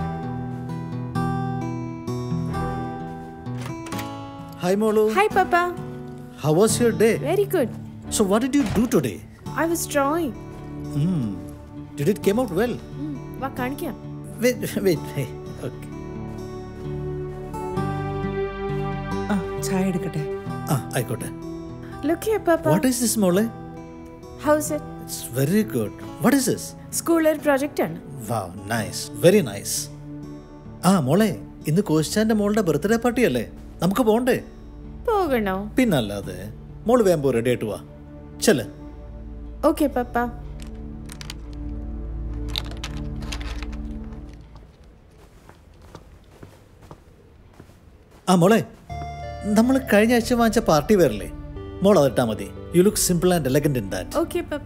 Hi, Molu. ഹായ് പപ്പ How was your day? Very good So, what did you do today? I was drawing Hmm. Did it came out well? വാ കാണിക്കാം Wait, wait, wait. Okay. ആ ചായ എടുക്കട്ടെ Ah, ആയിക്കോട്ടെ ലുക്ക് ഹിയർ പപ്പ What is this, Mole? How's it It's very good. What is this? സ്കൂളിൽ ഒരു പ്രോജക്റ്റ് ആണ് Wow, nice. Very nice. ആ മോളെ ഇന്ന് കോശാന്റെ മോളുടെ ബർത്ത്ഡേ പാർട്ടി അല്ലേ നമുക്ക് പോണ്ടേ പോകണോ പിന്നല്ലാതെ മോള് വേമ്പോ റെഡി ആയിട്ട് വാ ചെല് ഓക്കെ പപ്പ ആ മോളെ നമ്മൾ കഴിഞ്ഞ ആഴ്ച വാങ്ങിച്ച പാർട്ടി വെയറില്ലേ മോൾ അതിട്ടാ മതി you look simple and elegant in that okay പപ്പ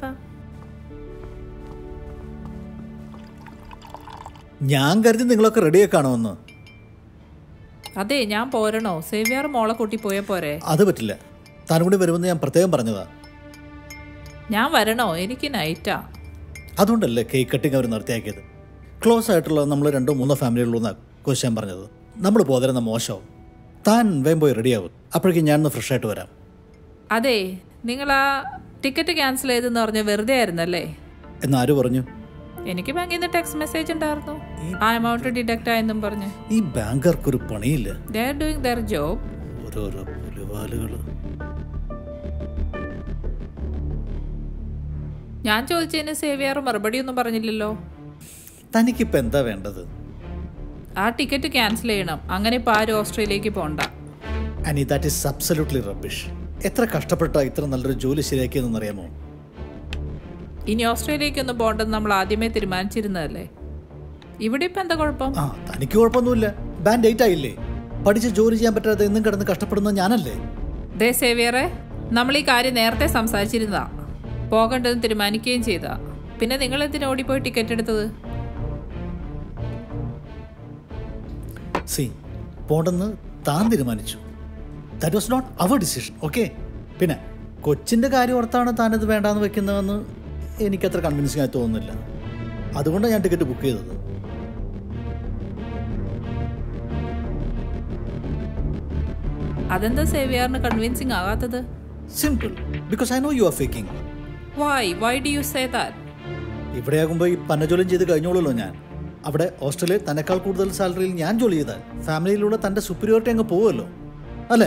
ഞാൻ കരുതി നിങ്ങളൊക്കെ റെഡിയായി കാണുമെന്ന് അതെ ഞാൻ പോരണോ സേവ്യാർ മോളെ കൂട്ടി പോയ പോരെ അത് പറ്റില്ല താനും കൂടി വരുമെന്ന് ഞാൻ പ്രത്യേകം പറഞ്ഞതാ ഞാൻ വരണോ എനിക്ക് നൈറ്റാ അതുകൊണ്ടല്ലേ കേക്ക് കട്ടിങ് അവർ നിർത്തിയാക്കിയത് ക്ലോസ് ആയിട്ടുള്ള നമ്മൾ രണ്ടോ മൂന്നോ ഫാമിലിയുള്ളൂ എന്നാണ് കോശാൻ പറഞ്ഞത് നമ്മൾ പോതരുന്ന മോശമാവും താൻ വേഗം പോയി റെഡിയാവും അപ്പോഴേക്കും ഞാനൊന്ന് ഫ്രഷ് ആയിട്ട് വരാം അതെ നിങ്ങൾ ആ ടിക്കറ്റ് ക്യാൻസൽ ചെയ്തെന്ന് പറഞ്ഞ വെറുതെ ആയിരുന്നല്ലേ എന്ന് ആര് പറഞ്ഞു എനിക്ക് ബാങ്കിൽ നിന്ന് ടെക്സ്റ്റ് മെസ്സേജ് ഉണ്ടായിരുന്നു ആ എമൗണ്ട് ഡിഡക്റ്റ് ആയെന്നും പറഞ്ഞ് ഈ ബാങ്കർക്കൊരു പണിയില്ല they are doing their job ഓരോരോ പുലിവാലുകൾ ഞാൻ ചോദിച്ചതിന് സേവിയർ മറുപടി ഒന്നും പറഞ്ഞില്ലല്ലോ തനിക്കിപ്പോൾ എന്താ വേണ്ടത് ആ ടിക്കറ്റ് ക്യാൻസൽ ചെയ്യണം അങ്ങനെ ഇപ്പോൾ ആരും ഓസ്ട്രേലിയക്ക് പോണ്ട and that is absolutely rubbish എത്ര കഷ്ടപ്പെട്ടാ ഇത്ര നല്ലൊരു ജോലി ശരിയാക്കിയതെന്ന് അറിയാമോ ഇനി ഓസ്ട്രേലിയക്കൊന്നും പോകണ്ടെന്ന് നമ്മൾ ആദ്യമേ തീരുമാനിച്ചിരുന്നതല്ലേ ഇവിടെ ഇപ്പം എന്താ കുഴപ്പം ആ തനിക്ക് കുഴപ്പമൊന്നുമില്ല ബാൻഡ് എയ്റ്റ് ആയില്ലേ പഠിച്ച് ജോലി ചെയ്യാൻ പറ്റാതെ എന്നും കിടന്ന് കഷ്ടപ്പെടുന്നത് ഞാനല്ലേ ദേ സേവിയറെ നമ്മൾ ഈ കാര്യം നേരത്തെ സംസാരിച്ചിരുന്നതാ പോകണ്ടെന്ന് തീരുമാനിക്കുകയും ചെയ്താ പിന്നെ നിങ്ങൾ എന്തിനാ ഓടിപ്പോയി ടിക്കറ്റ് എടുത്തത് സി പോണ്ടെന്ന് താൻ തീരുമാനിച്ചു that was not our decision okay പിന്നെ കൊച്ചിൻ്റെ കാര്യം ഓർത്താണ് താനത് വേണ്ടാന്ന് വെക്കുന്നതെന്ന് എനിക്കത്ര കൺവിൻസിംഗ് ആയി തോന്നുന്നില്ല അതുകൊണ്ടാണ് ഞാൻ ടിക്കറ്റ് ബുക്ക് ചെയ്തത് അതെന്താ സേവിയറിന് കൺവിൻസിങ് ആകാത്തത് simple because I know you are faking why why do you say that ഇവിടെയാകുമ്പോൾ ഈ പന്ന ജോലിയും ചെയ്ത് കഴിഞ്ഞോളൂല്ലോ ഞാൻ അവിടെ ഹോസ്റ്റലിൽ തന്നെക്കാൾ കൂടുതൽ സാലറിയിൽ ഞാൻ ജോലി ചെയ്താൽ ഫാമിലിയിലൂടെ തൻ്റെ സുപ്പീരിയോറിറ്റി അങ്ങ് പോവുമല്ലോ അല്ലേ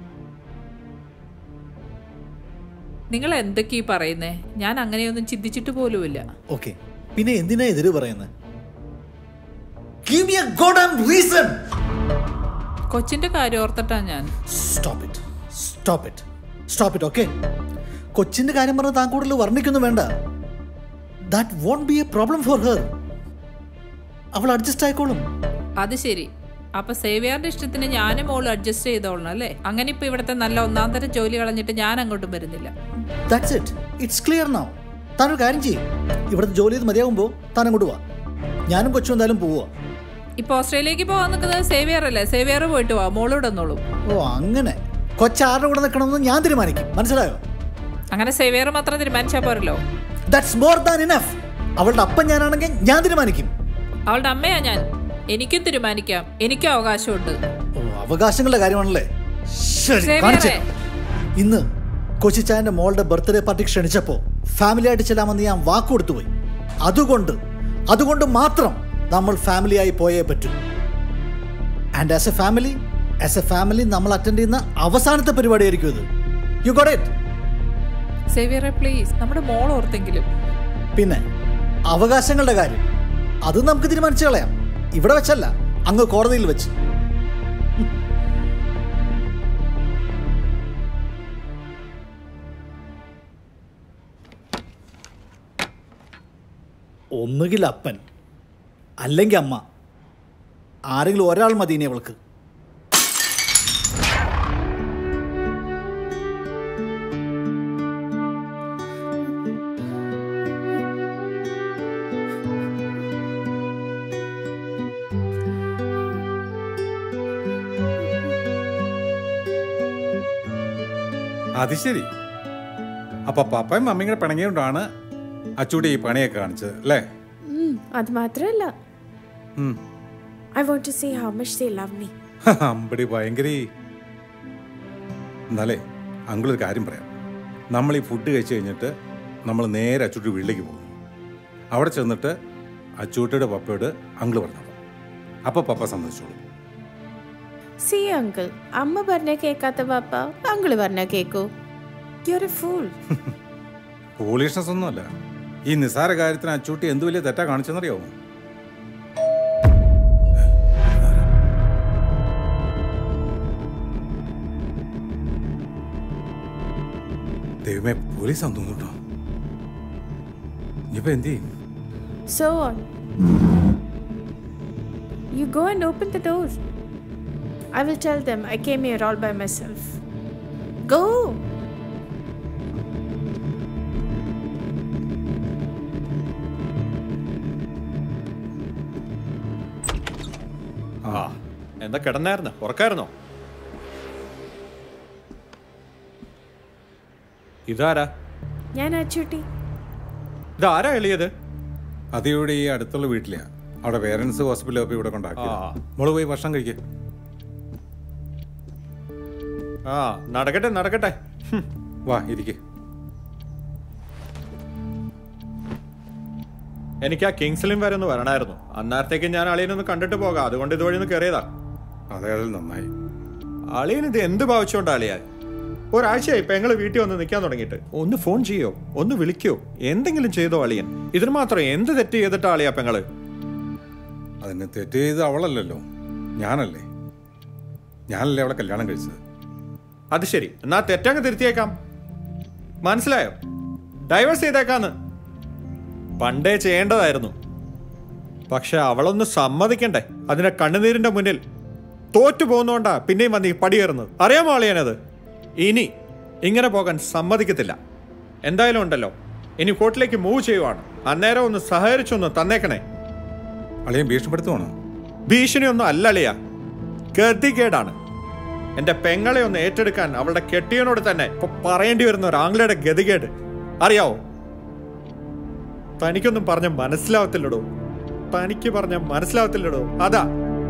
നിങ്ങൾ എന്തൊക്കെയാ ഈ പറയുന്നേ ഞാൻ അങ്ങനെയൊന്നും ചിന്തിച്ചിട്ട് പോലുമില്ല ഓക്കെ പിന്നെ എന്തിനാ എതിര് പറയുന്നത് Give me a goddamn reason! കൊച്ചിന്റെ കാര്യം ഓർത്തിട്ടാ ഞാൻ Stop it. Stop it. Stop it, okay? കൊച്ചിന്റെ കാര്യം പറഞ്ഞ് താൻ കൂടുതൽ വർണ്ണിക്കൊന്നും വേണ്ട that won't be a problem for her അവൾ അഡ്ജസ്റ്റ് ആയിക്കോളും അത് ശരി അപ്പൊ സേവിയറിന്റെ ഇഷ്ടത്തിന് ഞാനും മോളും അഡ്ജസ്റ്റ് ചെയ്തോളണം അല്ലേ അങ്ങനെ ഇപ്പൊ ഇവിടുത്തെ നല്ല ഒന്നാം തരം ജോലി കളഞ്ഞിട്ട് ഞാൻ അങ്ങോട്ടും വരുന്നില്ല that's it it's clear now താനൊരു കാര്യം ചെയ്യും ഇവിടുത്തെ ജോലി ചെയ്ത് മതിയാകുമ്പോൾ താൻ അങ്ങോട്ട് പോവാ ഞാനും കൊച്ചും എന്തായാലും പോവാ ഇപ്പൊ ഓസ്ട്രേലിയക്ക് പോകാൻ നിൽക്കുന്നത് സേവിയർ അല്ലേ സേവിയർ പോയിട്ട് പോവാ മോളൂടെ വന്നോളൂ ഓ അങ്ങനെ കൊച്ചാരുടെ കൂടെ നിൽക്കണമെന്ന് ഞാൻ തീരുമാനിക്കും മനസ്സിലായോ അങ്ങനെ സേവിയർ മാത്രം തീരുമാനിച്ചാ പോരല്ലോ ദാറ്റ്സ് മോർ ദാൻ ഇനഫ് അവളുടെ അപ്പം ഞാനാണെങ്കിൽ ഞാൻ തീരുമാനിക്കും അവളുടെ അമ്മയാ ഞാൻ എനിക്കും തീരുമാനിക്കാം എനിക്കും അവകാശമുണ്ട് ഓ അവകാശങ്ങളുടെ കാര്യമാണല്ലേ ശരി സേവിയറേ. കാണിച്ചേ ഇന്ന് കൊച്ചിച്ചായന്റെ മോളുടെ ബർത്ത്ഡേ പാർട്ടി ക്ഷണിച്ചപ്പോൾ ഫാമിലി ആയിട്ട് ചെല്ലാമെന്ന് ഞാൻ വാക്ക് കൊടുത്തു പോയി അതുകൊണ്ട് അതുകൊണ്ട് മാത്രം നമ്മൾ ഫാമിലിയായി പോയേ പറ്റൂ and as a family as a family നമ്മൾ അറ്റൻഡ് ചെയ്യുന്ന അവസാനത്തെ പരിപാടിയായിരിക്കും ഇത് യു ഗോട്ട് ഇറ്റ് സേവിയറെ പ്ലീസ് നമ്മുടെ മോൾ ഓർത്തെങ്കിലും പിന്നെ അവകാശങ്ങളുടെ കാര്യം അത് നമുക്ക് തീരുമാനിച്ചു കളയാം ഇവിടെ വെച്ചല്ല അങ്ങ് കോടതിയിൽ വെച്ച് ഒന്നുകിൽ അപ്പൻ അല്ലെങ്കിൽ അമ്മ ആരെങ്കിലും ഒരാൾ മതി ഇനി അവൾക്ക് അത് ശരി അപ്പൊ പപ്പയും മമ്മിയും കൂടെ പിണങ്ങിയോണ്ടാണ് അച്ചൂട്ടി ഈ പണിയൊക്കെ കാണിച്ചത് അല്ലേ ഉം, അത് മാത്രമല്ല ഉം. I want to see how much they love me അമ്പടി ഭയങ്കര എന്നാലേ അങ്കിൾ ഒരു കാര്യം പറയാം നമ്മൾ ഈ ഫുഡ് കഴിച്ചു കഴിഞ്ഞിട്ട് നമ്മൾ നേരെ അച്ചൂട്ടി വീട്ടിലേക്ക് പോകും അവിടെ ചെന്നിട്ട് അച്ചൂട്ടിയുടെ പപ്പയോട് അങ്കിൾ പറഞ്ഞോളൂ അപ്പൊ പപ്പ സമ്മതിച്ചോളൂ സി അങ്കിൾ അമ്മ പറഞ്ഞ കേൾക്കാത്ത പാപ്പ അങ്കിള് പറഞ്ഞ കേക്കോ യുവർ എ ഫൂൾ പോളീഷ്നസ് ഒന്നുമല്ല ഈ നിസാര കാര്യത്തിന് അച്ചൂട്ടി എന്ത് വലിയ തെറ്റാ കാണിച്ചെന്നറിയാവോ ദൈവമേ പോലീസാന്ന് തോന്നുട്ടോ ഇനിയിപ്പോ എന്ത് ചെയ്യും so on you go and open the door I will tell them I came here all by myself go ആ എന്താ കിടന്നായിരുന്നോ ഉറക്കായിരുന്നോ ഇതാരാ ഞാൻ അച്ചൂട്ടി ഇതാരാ എളിയത് അതിവിടെ ഈ അടുത്തുള്ള വീട്ടിലെയാ അവിടെ പേരൻസ് ഹോസ്പിറ്റലിൽ പോയി ഇവിടെ കൊണ്ടാക്കി ആ. മോള് പോയി ഭക്ഷണം കഴിക്കുക ആ നടക്കട്ടെ നടക്കട്ടെ ഹും. വാ ഇരിക്കേ എനിക്ക് ആ കിങ്സ്ലിൻ വരെ ഒന്ന് വരണമായിരുന്നു അന്നേരത്തേക്ക് ഞാൻ അളിയനൊന്ന് കണ്ടിട്ട് പോകാം അതുകൊണ്ട് ഇതുവഴി ഒന്ന് കയറിയതാ അതെ അതിൽ നന്നായി അളിയൻ ഇത് എന്ത് ഭാവിച്ചോണ്ടാ അളിയാ ഒരാഴ്ചയായി പെങ്ങള് വീട്ടിൽ വന്ന് നിൽക്കാൻ തുടങ്ങിയിട്ട് ഒന്ന് ഫോൺ ചെയ്യോ ഒന്ന് വിളിക്കോ എന്തെങ്കിലും ചെയ്തോ അളിയൻ ഇതിന് മാത്രം എന്ത് തെറ്റ് ചെയ്തിട്ടാ അളിയാ പെങ്ങള് അതിന് തെറ്റ് ചെയ്ത് അവളല്ലല്ലോ ഞാനല്ലേ ഞാനല്ലേ അവളെ കല്യാണം കഴിച്ചത് അത് ശരി എന്നാ തെറ്റങ്ങ് തിരുത്തിയേക്കാം മനസ്സിലായോ ഡൈവേഴ്സ് ചെയ്തേക്കാന്ന് പണ്ടേ ചെയ്യേണ്ടതായിരുന്നു പക്ഷെ അവളൊന്ന് സമ്മതിക്കണ്ടേ അതിനെ കണ്ണുനീരിന്റെ മുന്നിൽ തോറ്റു പോകുന്നോണ്ടാ പിന്നെയും വന്ന് ഈ പടി കയറുന്നത് അറിയാമോ അളിയാനത് ഇനി ഇങ്ങനെ പോകാൻ സമ്മതിക്കത്തില്ല എന്തായാലും ഉണ്ടല്ലോ ഇനി കോർട്ടിലേക്ക് മൂവ് ചെയ്യുവാണ് അന്നേരം ഒന്ന് സഹകരിച്ചൊന്ന് തന്നേക്കണേ അളിയൻ ഭീഷണിപ്പെടുത്തുവാണോ ഭീഷണിയൊന്നും അല്ല അളിയ ഗതികേടാണ് എന്റെ പെങ്ങളെ ഒന്ന് ഏറ്റെടുക്കാൻ അവളുടെ കെട്ടിയനോട് തന്നെ ഇപ്പൊ പറയേണ്ടി വരുന്ന ഒരു ആംഗ്ലയുടെ ഗതികേട് അറിയാവോ തനിക്കൊന്നും പറഞ്ഞ മനസ്സിലാവത്തില്ലടോ തനിക്ക് പറഞ്ഞ മനസ്സിലാവത്തില്ലടോ അതാ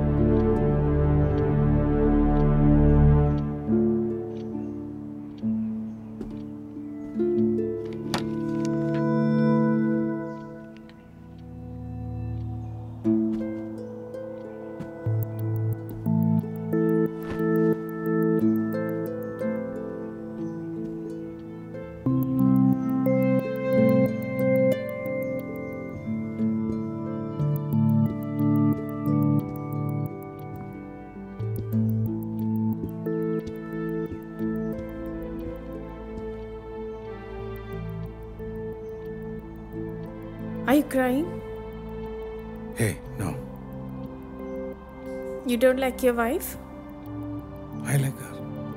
Are you crying? Hey, no. You don't like your wife? I like her.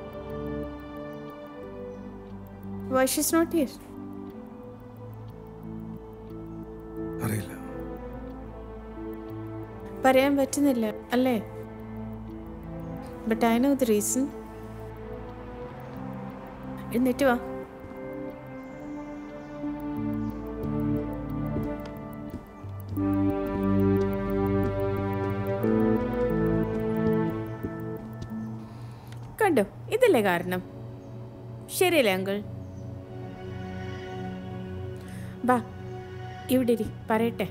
Why she's not here? അറിയില്ല പറയാൻ പറ്റുന്നില്ല അല്ലേ but I know the reason എന്നിട്ട് വാ കണ്ടോ ഇതല്ലേ കാരണം ശരിയല്ലേ അങ്കിൾ ബാ ഇവിടെ ഇരി പറയട്ടെ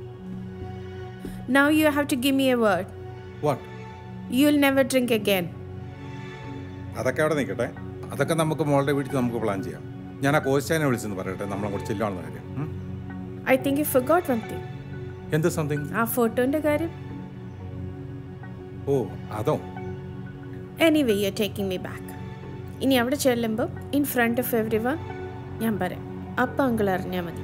now you have to give me a word what you will never drink again അതൊക്കെ അവിടെ നിൽക്കട്ടെ അതൊക്കെ നമുക്ക് മോളുടെ വീട്ടിൽ നമുക്ക് പ്ലാൻ ചെയ്യാം ഞാൻ ആ കോച്ചാനെ വിളിച്ചെന്ന് പറയട്ടെ നമ്മളെ കൂടെ ചെല്ലാണെന്ന് കാര്യം ഉം? I think you forgot one thing എന്ത് സംതിങ് ആ ഫോട്ടോന്റെ കാര്യം ഓ അതോ anyway you are taking me back ഇനി അവിടെ ചെല്ലുമ്പോൾ in front of everyone ഞാൻ പറയാം അപ്പം അങ്കിൾ അറിഞ്ഞാൽ മതി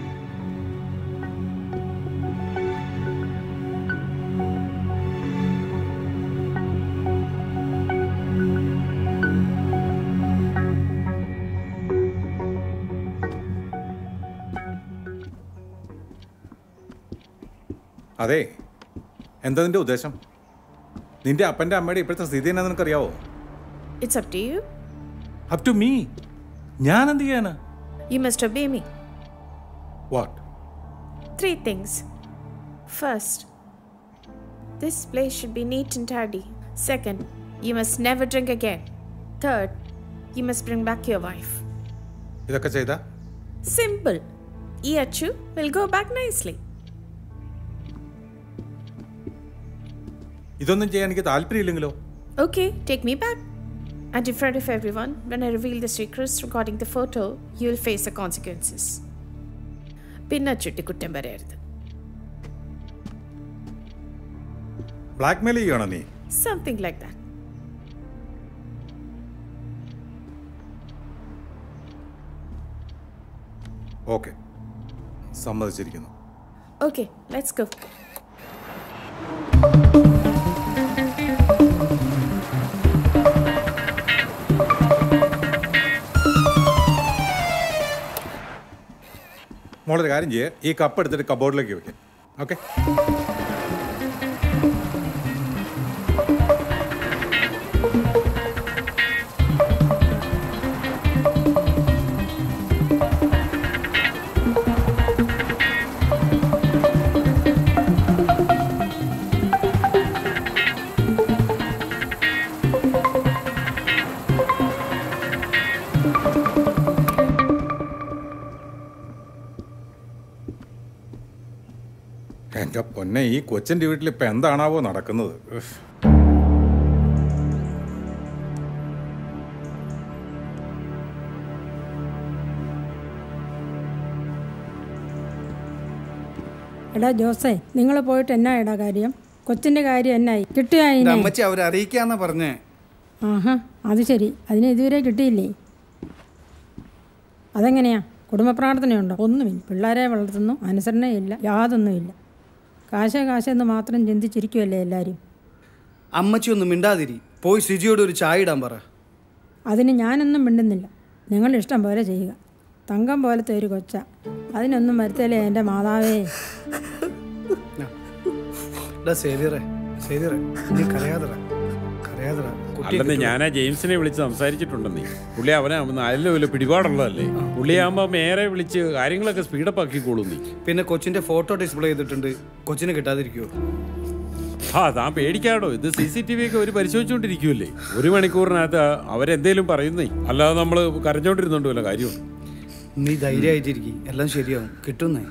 അതെ എന്താ നിന്റെ ഉദ്ദേശം നിന്റെ അപ്പൻ്റെ അമ്മയുടെ ഇപ്പോഴത്തെ സ്ഥിതി എന്നാ നിനക്കറിയാവോ it's up to you up to me ഞാൻ എന്ത് ചെയ്യാനാ you must obey me what Three things. First, this place should be neat and tidy. Second, you must never drink again. Third, you must bring back your wife. ഇതൊക്കെ ചെയ്താ Simple. Iachu will go back nicely. ഇതൊന്നും ചെയ്യാൻ എനിക്ക് താല്പര്യമില്ലെങ്കിലോ Okay, take me back. And in front of everyone, when I reveal the secrets regarding the photo, you will face the consequences. പിന്നെ ചുട്ടി കുറ്റം പറയരുത് ബ്ലാക്ക് മെയിൽ ചെയ്യണോ നീ സംതിങ് ലൈക്ക് ദാറ്റ് ഓക്കെ സമ്മതിച്ചിരിക്കുന്നു ഓക്കെ ലെറ്റ്സ് ഗോ മോളൊരു കാര്യം ചെയ്യേ ഈ കപ്പ് എടുത്തിട്ട് കബോർഡിലേക്ക് വെക്കാം ഓക്കെ എൻ്റെ പൊന്നെ ഈ കൊച്ചിൻ്റെ വീട്ടിൽ ഇപ്പം എന്താണാവോ നടക്കുന്നത് ഉഫ്. എടാ ജോസേ നിങ്ങൾ പോയിട്ട് എന്നാ എടാ കാര്യം കൊച്ചിൻ്റെ കാര്യം എന്നായി കിട്ടുകയായി ഇത് അമ്മച്ചി അവരെ അറിയിക്കാന്നാ പറഞ്ഞേ ആഹാ അത് ശരി അതിന് ഇതുവരെ കിട്ടിയില്ലേ അതെങ്ങനെയാ കുടുംബ പ്രാർത്ഥനയുണ്ടോ ഒന്നുമില്ല പിള്ളേരെ വളർത്തുന്നു അനുസരണയില്ല യാതൊന്നുമില്ല കാശേ കാശെന്ന് മാത്രം ചിന്തിച്ചിരിക്കുമല്ലേ എല്ലാവരും അമ്മച്ചി ഒന്നും മിണ്ടാതിരി പോയി സിജിയോട് ഒരു ചായ ഇടാൻ പറ അതിന് ഞാനൊന്നും മിണ്ടുന്നില്ല നിങ്ങൾ ഇഷ്ടം പോലെ ചെയ്യുക തങ്കം പോലത്തെ ഒരു കൊച്ച അതിനൊന്നും വരുത്തല്ലേ എൻ്റെ മാതാവേ ഡാ സേവിയറെ സേവിയറെ നീ കരയാതറ കരയാതറ അല്ലെന്ന് ഞാൻ ആ ജെയിംസിനെ വിളിച്ച് സംസാരിച്ചിട്ടുണ്ടെന്നേ പുള്ളി അവനെ നല്ല വലിയ പിടിപാടുള്ളതല്ലേ പുള്ളിയാകുമ്പോൾ മേരെ വിളിച്ച് കാര്യങ്ങളൊക്കെ സ്പീഡപ്പ് ആക്കിക്കോളും നീ പിന്നെ കൊച്ചിന്റെ ഫോട്ടോ ഡിസ്പ്ലേ ചെയ്തിട്ടുണ്ട് കൊച്ചിനെ കിട്ടാതിരിക്കുവോ ആ താൻ പേടിക്കാടോ ഇത് സി സി ടി വി ഒക്കെ അവർ പരിശോധിച്ചുകൊണ്ടിരിക്കുമല്ലേ ഒരു മണിക്കൂറിനകത്ത് അവരെന്തേലും പറയുന്നേ അല്ലാതെ നമ്മൾ കരഞ്ഞോണ്ടിരുന്നുണ്ടല്ലോ കാര്യം നീ ധൈര്യമായിട്ടിരിക്കും എല്ലാം ശരിയാവും കിട്ടുന്നേ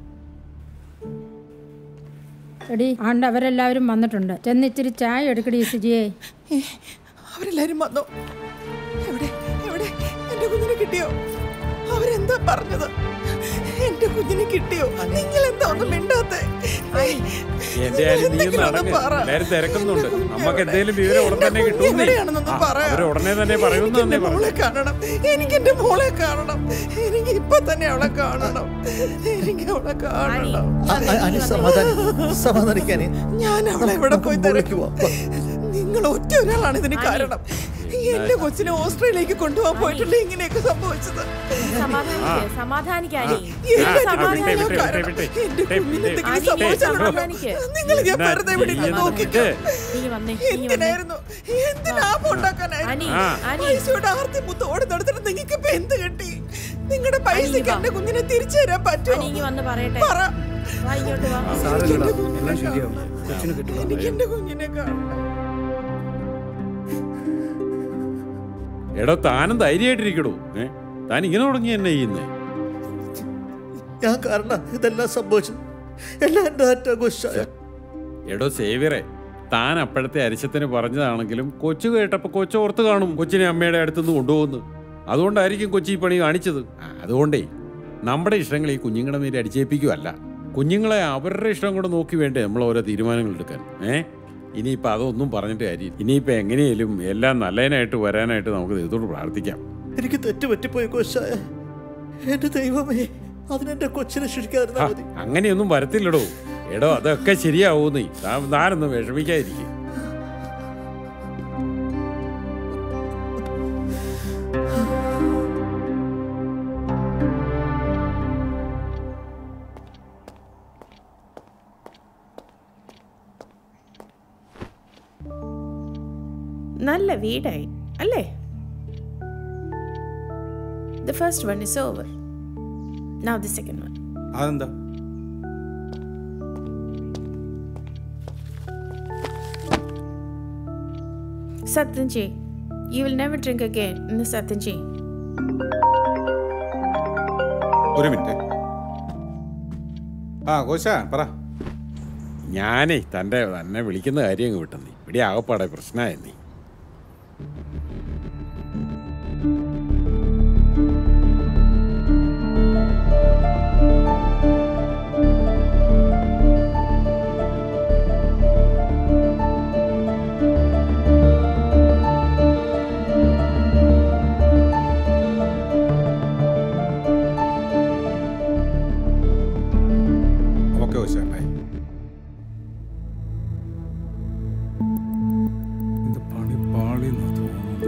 എടി ആണ്ട് അവരെല്ലാവരും വന്നിട്ടുണ്ട് ചെന്ന് ഇച്ചിരി ചായ എടുക്കടി സിജിയെ അവരെല്ലാരും വന്നു എവിടെ എവിടെ എന്റെ കുഞ്ഞിനെ കിട്ടിയോ അവരെന്താ പറഞ്ഞത് എന്റെ കുഞ്ഞിനെ കിട്ടിയോ നിങ്ങൾ എന്താ ഒന്നും മിണ്ടാത്തെ എന്റെ ആരും നീ ഒന്ന് അടങ്ങ് എല്ലാരും തിരക്കുന്നുണ്ട് നമുക്ക് എന്തേലും വിവരം ഉടനെ തന്നെ കിട്ടുമെന്നേ എവിടെയാണെന്നൊന്ന് ആ, പറയാ. അവര് ഉടനെ തന്നെ പറയുമെന്ന് എനിക്ക് തന്നെ എന്റെ പറഞ്ഞു മോളെ കാണണം എനിക്ക് എന്റെ മോളെ കാണണം എനിക്ക് ഇപ്പൊ തന്നെ അവളെ കാണണം എനിക്ക് അവളെ കാണണം സമാധാനിക്കാനേ ഞാൻ അവളെ എവിടെ പോയി തരാം നിങ്ങൾ ഒറ്റ ഒരാളാണ് ഇതിന് കാരണം എന്റെ കൊച്ചിനെ ഓസ്ട്രേലിയയിലേക്ക് കൊണ്ടുപോകാൻ പോയിട്ടുള്ള ഇങ്ങനെയൊക്കെ സംഭവിച്ചത് സമാധാനിക്ക് സമാധാനിക്കാനേ എന്റെ സമാധാനിക്ക്. കുഞ്ഞിനെ കാരണം എന്റെ കുഞ്ഞിന് എന്തെങ്കിലും ആനി, സംഭവിച്ചാലുണ്ടല്ലോ സമാധാനിക്ക്. നിങ്ങൾ ഞാൻ എന്നാ വെറുതെ വിടില്ല ചെയ്യുന്നത്? നോക്കിക്കോ നീ വന്നേ നീ വന്നേ എന്തിനായിരുന്നു എന്തിനാ ഉണ്ടാക്കാനായിരുന്നു ആ. ആനി. പൈസയുടെ ആർത്തി മുത്തോടെ നടത്തിട്ട് നിങ്ങൾക്ക് ഇപ്പൊ എന്ത് കിട്ടി നിങ്ങളുടെ പൈസക്ക് എന്റെ കുഞ്ഞിനെ തിരിച്ചു തരാൻ പറ്റുമോ ആനി, ഇങ്ങ് വന്ന് പറയട്ടെ പറ വാ ഇങ്ങോട്ട് വാ സാരമില്ലടാ എല്ലാം ശരിയാവും കൊച്ചിനെ കിട്ടും എനിക്ക് എന്റെ കുഞ്ഞിനെ കാണണം എടോ താനും ധൈര്യമായിട്ടിരിക്കടോ ഏ താൻ ഇങ്ങനെ തുടങ്ങി തന്നെ ചെയ്യുന്നേ ഞാൻ കാരണം ഇതെല്ലാം സംഭവിച്ചത് എല്ലാം എൻ്റെ അറ്റ കൊച്ചായ എടോ സേവിയറെ താൻ അപ്പോഴത്തെ അരിശത്തിന് പറഞ്ഞതാണെങ്കിലും കൊച്ചു കേട്ടപ്പോൾ കൊച്ചു ഓർത്ത് കാണും കൊച്ചിനെ അമ്മയുടെ അടുത്തുനിന്ന് കൊണ്ടുപോകുന്നു അതുകൊണ്ടായിരിക്കും കൊച്ചി ഈ പണി കാണിച്ചത് ആ, അതുകൊണ്ടേ നമ്മുടെ ഇഷ്ടങ്ങൾ ഈ കുഞ്ഞുങ്ങളെ നേരെ അടിച്ചേൽപ്പിക്കുകയല്ല കുഞ്ഞുങ്ങളെ അവരുടെ ഇഷ്ടം കൂടെ നോക്കി വേണ്ടേ നമ്മൾ ഓരോ തീരുമാനങ്ങൾ എടുക്കാൻ ഏ ഇനിയിപ്പോൾ അതൊന്നും പറഞ്ഞിട്ട് കാര്യം ഇനിയിപ്പോൾ എങ്ങനെയാലും എല്ലാം നല്ലതിനായിട്ട് വരാനായിട്ട് നമുക്ക് ദൈവത്തോട് പ്രാർത്ഥിക്കാം എനിക്ക് തെറ്റ് പറ്റിപ്പോയി കൊച്ചായ എൻ്റെ ദൈവമേ അതിനെൻ്റെ കൊച്ചിനെ ശിക്ഷിക്കാതിരുന്നാൽ മതി അങ്ങനെയൊന്നും വരത്തില്ലടോ എടോ അതൊക്കെ ശരിയാവൂന്നേ താൻ താനൊന്നും വിഷമിക്കാതിരിക്കും നല്ല വീടായി അല്ലേ the first one is over now the second one അതെന്താ സത്യം ചെയ് you will never drink again എന്ന് സത്യം ചെയ് ഒരു മിനിറ്റ് ആ കോശ പറ ഞാനേ തൻ്റെ തന്നെ വിളിക്കുന്ന കാര്യം അങ്ങ് വിട്ടെന്നീ ഇവിടെ ആകപ്പാടെ പ്രശ്നമായി നീ ഓക്കെ കോശ ബൈ ഇത് പണി പാളിന്നാ തോന്നുന്നത്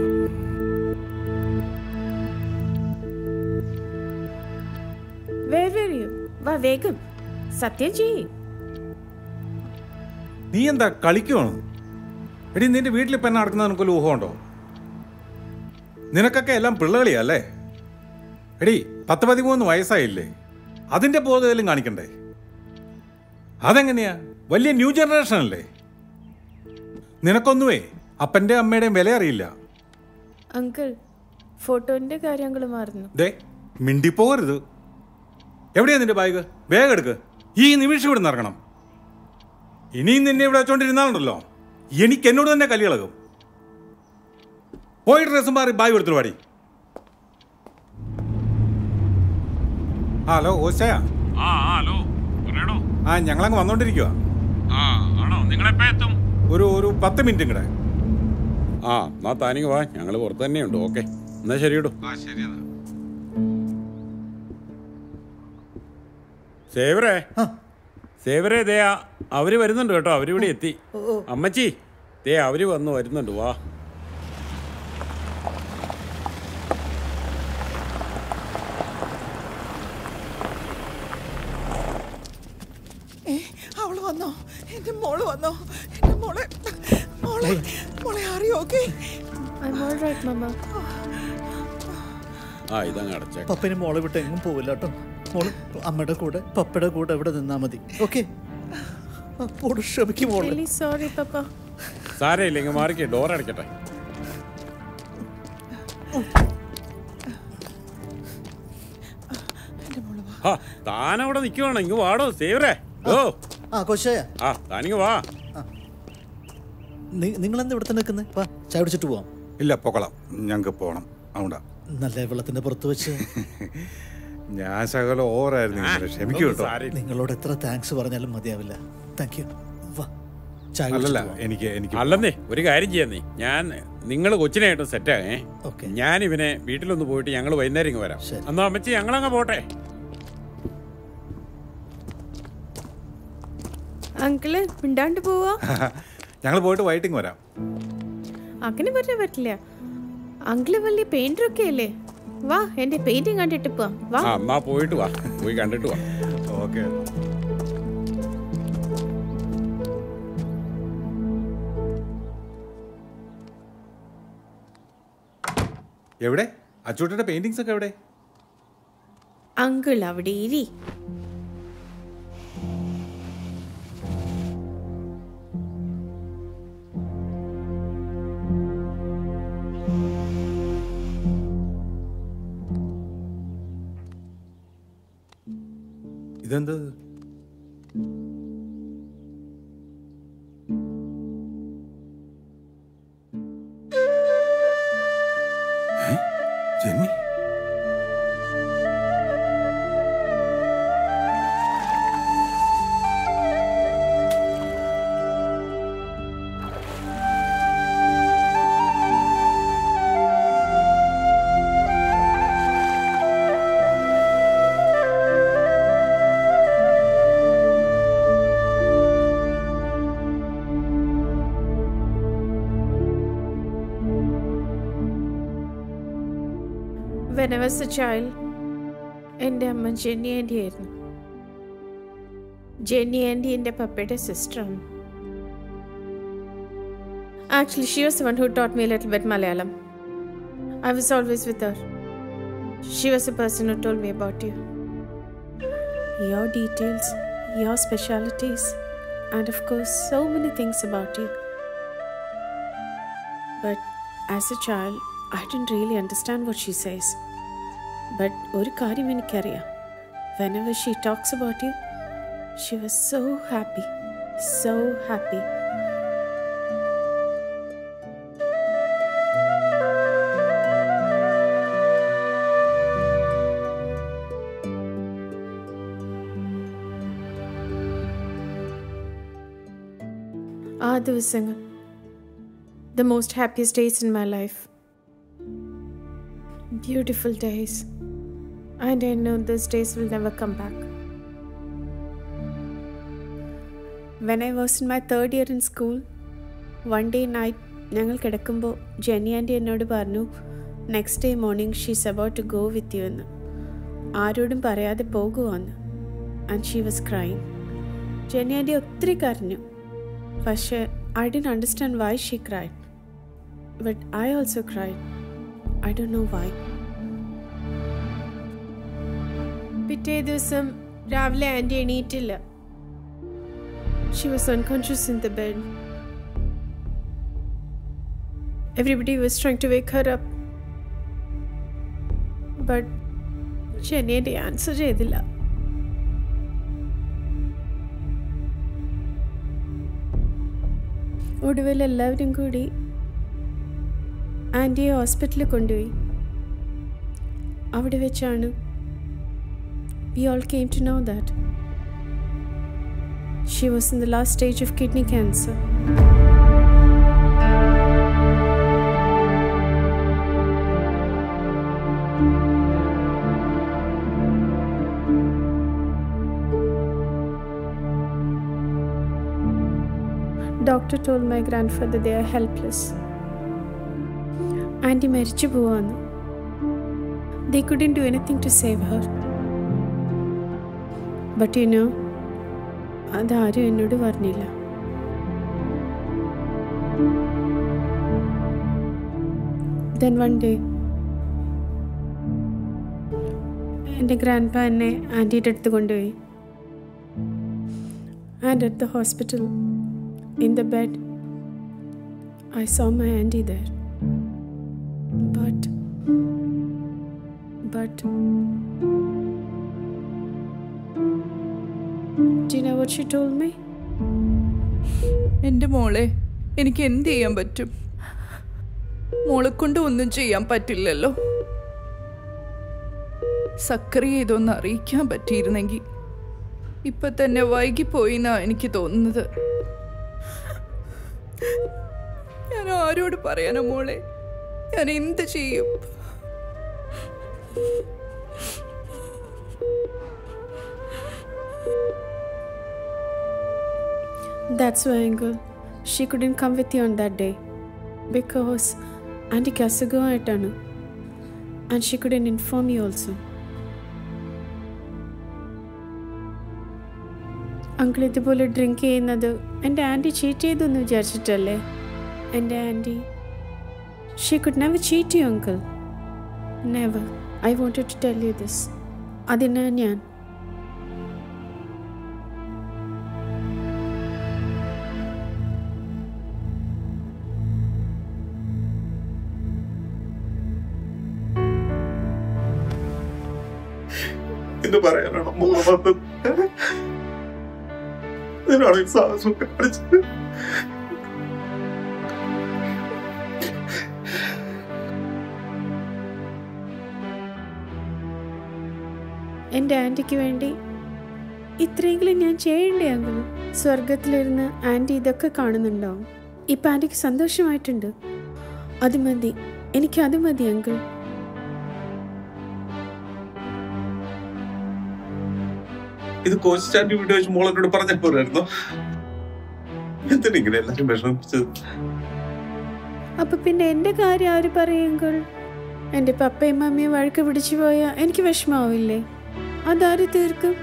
വേർ വേർ യു വാ വേഗം സത്യം ചെയ് നീ എന്താ കളിക്കുവാണ് എടി നിന്റെ വീട്ടിൽ ഇപ്പം എന്നാ നടക്കുന്നത് നിനക്കൊരു ഊഹമുണ്ടോ നിനക്കൊക്കെ എല്ലാം പിള്ളകളിയാ അല്ലേ എടി പത്ത് പതിമൂന്ന് വയസ്സായില്ലേ അതിന്റെ ബോധമെല്ലാം കാണിക്കണ്ടേ അതെങ്ങനെയാ വലിയ ന്യൂ ജനറേഷൻ അല്ലേ നിനക്കൊന്നുമേ അപ്പന്റെ അമ്മയുടെയും വില അറിയില്ല അങ്കിൾ ഫോട്ടോന്റെ കാര്യം അങ്കിൾ മറന്നു ദേ മിണ്ടിപ്പോകരുത് എവിടെയാ നിന്റെ ബാഗ് വേഗം എടുക്ക് ഈ നിമിഷം ഇവിടെ ഇറങ്ങണം ഇനിയും നിന്നെ ഇവിടെ വെച്ചോണ്ടിരുന്നാലുണ്ടല്ലോ എനിക്ക് എന്നോട് തന്നെ കലികളകും പോയി ഡ്രസ്സും മാറി ബാഗ് എടുത്തു പാടി ഹലോ ഓശയ ആ ഹലോ പറയടോ ആ ഞങ്ങളങ്ങ് വന്നോണ്ടിരിക്കുക ആ ആണോ നിങ്ങളെപ്പോ എത്തും ഒരു ഒരു പത്ത് മിനിറ്റും കൂടെ ആ എന്നാ താനിങ് വാ ഞങ്ങൾ പുറത്ത് തന്നെയുണ്ട് ഓക്കെ എന്നാ ശരിയിടൂ സേവറേ സേവറേ ദേ ആ- അവര് വരുന്നുണ്ട് കേട്ടോ അവരിവിടെ എത്തി അമ്മച്ചി ദേ അവര് വന്നു വരുന്നുണ്ട് വാ ഏ അവള് വന്നോ എന്റെ മോള് വന്നോ എന്റെ മോളെ മോളെ മോളെ അറിയോ okay I'm all right, Mama. ആ ഇതങ്ങ് അടച്ചേ പപ്പന് മോളെ വിട്ട് എങ്ങും പോവില്ല കേട്ടോ മോള് അമ്മയുടെ കൂടെ പപ്പയുടെ കൂടെ ഇവിടെ നിന്നാ മതി ഓക്കെ അപ്പോട് ക്ഷമിക്കും മോളെ Really sorry, Papa. സാരമില്ല ഇങ്ങ് മാറിക്കേ ഡോർ അടയ്ക്കട്ടെ ആ താനവിടെ നിൽക്കുവാണ് ഇങ്ങ് വാടോ സേവറേ ഓ ആ കൊശയ ആ താനിങ്ങ് വാ നിങ്ങൾ എന്താ ഇവിടെ തന്നെ നിൽക്കുന്നത് വാ ചായ കുടിച്ചിട്ട് പോവാം ഇല്ല പൊക്കോളാം ഞങ്ങൾക്ക് പോകണം അതുകൊണ്ടാ നല്ല വെള്ളത്തിന്റെ പുറത്ത് വെച്ച് ഞാൻ ശകലം ഓവറായിരുന്നു ഇന്നലെ. ക്ഷമിക്കൂ കേട്ടോ നിങ്ങളോട് എത്ര താങ്ക്സ് പറഞ്ഞാലും മതിയാവില്ല താങ്ക് യു വാ ചായ അല്ലല്ല കുടിച്ചിട്ട് പോവാം. എനിക്ക് എനിക്ക് അല്ലെന്നേ ഒരു കാര്യം ചെയ്യാന്നേ ഞാൻ നിങ്ങൾ കൊച്ചിനായിട്ട് സെറ്റാകേ ഓക്കെ ഞാൻ ഇവനെ വീട്ടിലൊന്ന് പോയിട്ട് ഞങ്ങൾ വൈകുന്നേരം ഇങ്ങ് വരാം എന്നാ അമ്മച്ചി ഞങ്ങളങ്ങ് പോട്ടെ അങ്കിള് മിണ്ടാണ്ട് പോവാ ഞങ്ങൾ പോയിട്ട് വൈകിട്ടിങ് വരാം അങ്ങനെ പറഞ്ഞാൽ പറ്റില്ല അങ്കിള് വലിയ പെയിന്റർ ഒക്കെ അല്ലേ വാ എന്റെ പെയിന്റിങ് കണ്ടിട്ട് പോവാം വാ ആ എന്നാ പോയിട്ട് വാ പോയി കണ്ടിട്ട് വാ ഓക്കെ എവിടെ അച്ചൂട്ടിയുടെ പെയിന്റിങ്സ് ഒക്കെ എവിടെ അങ്കിൾ അവിടെ ഇരി ഇതെന്ത് ഏ? Jenny When I was a child, എൻ്റെ അമ്മ ജെന്നി ആൻറ്റി ആയിരുന്നു ജെന്നി ആൻറ്റി എൻ്റെ പപ്പയുടെ സിസ്റ്ററാണ് actually she was one who taught me little bit Malayalam I was always with her she was a person who told me about you your details your specialities and of course so many things about you but as a child I ഡി really understand what she says but ഒരു കാര്യം എനിക്കറിയാം whenever she talks about you she was so happy so happy ആ ദിവസങ്ങൾ the most happiest days in my life Beautiful days. And I know those days will never come back. When I was in my third year in school, one day night, ഞങ്ങൾ കിടക്കുമ്പോൾ ജെന്നി ആൻറ്റി എന്നോട് പറഞ്ഞു next day morning she's about to go with you എന്ന് ആരോടും പറയാതെ പോകുവാന്ന് ആൻഡ് ഷീ വാസ് ക്രൈം ജെന്നി ആൻറ്റി ഒത്തിരി കരഞ്ഞു പക്ഷേ I didn't understand why she cried but I also cried I ഡോ നോ വൈ പിറ്റേ ദിവസം രാവിലെ ആൻറ്റി എണീറ്റില്ല she was unconscious in the bed everybody was trying to wake her up but ചെന്നൈൻ്റെ ആൻസർ ചെയ്തില്ല ഒടുവിൽ എല്ലാവരും കൂടി ആൻറ്റിയെ ഹോസ്പിറ്റലിൽ കൊണ്ടുപോയി അവിടെ വെച്ചാണ് V all came to know that she was in the last stage of kidney cancer Doctor told my grandfather they are helpless. Auntie മരിച്ചു പോവാന്ന് they couldn't do anything to save her but you know അതാരും എന്നോട് പറഞ്ഞില്ല ദെൻ വൺ ഡേ എൻ്റെ ഗ്രാൻഡ് പാ എന്നെ ആൻറ്റിയുടെ അടുത്ത് കൊണ്ടുപോയി and at the hospital in the bed I saw my auntie there But. But. Do you know what she told me? എൻ്റെ മോളെ എനിക്ക് എന്ത് ചെയ്യാൻ പറ്റും മോളെ കൊണ്ട് ഒന്നും ചെയ്യാൻ പറ്റില്ലല്ലോ സക്കറിയ ഇതൊന്ന് അറിയിക്കാൻ പറ്റിയിരുന്നെങ്കിൽ ഇപ്പൊ തന്നെ വൈകിപ്പോയി എന്നാ എനിക്ക് തോന്നുന്നത് ഞാൻ ആരോട് പറയാനോ മോളെ ഞാൻ എന്ത് ചെയ്യും That's why, Uncle, she couldn't come with you on that day. Because Auntie അസുഖമായിട്ടാണ് and she couldn't inform you also uncle ഇതുപോലെ ഡ്രിങ്ക് ചെയ്യുന്നത് എൻ്റെ ആൻറ്റി ചീറ്റ് ചെയ്തു എന്ന് വിചാരിച്ചിട്ടല്ലേ എൻ്റെ auntie she could never cheat you uncle never I wanted to tell you this അതിന് ഞാൻ എന്ന് പറയാനാണ് മോള് വന്നത് എന്തിനാണ് ഈ സാഹസം കാണിച്ചത് എൻ്റെ ആൻറ്റിക്ക് വേണ്ടി ഇത്രയെങ്കിലും ഞാൻ ചെയ്യണ്ടേ അങ്കിൾ സ്വർഗത്തിലിരുന്ന് ആൻറ്റി ഇതൊക്കെ കാണുന്നുണ്ടാവും ഇപ്പം ആൻറ്റിക്ക് സന്തോഷമായിട്ടുണ്ട് അത് മതി എനിക്ക് അത് മതി അങ്കിൾ ഇത് കോച്ച് സ്റ്റാൻഡ് വീഡിയോ വെച്ച് മോളെന്നോട് പറഞ്ഞ പോരായിരുന്നു എന്തിനാ ഇങ്ങനെ എല്ലാരും വിഷമിപ്പിച്ചത് അപ്പൊ പിന്നെ എൻ്റെ കാര്യം ആര് പറയും അങ്കിൾ എൻ്റെ പപ്പയും മമ്മിയും വഴക്ക് പിടിച്ചു പോയാൽ എനിക്ക് വിഷമാവില്ലേ അതാര് തീർക്കും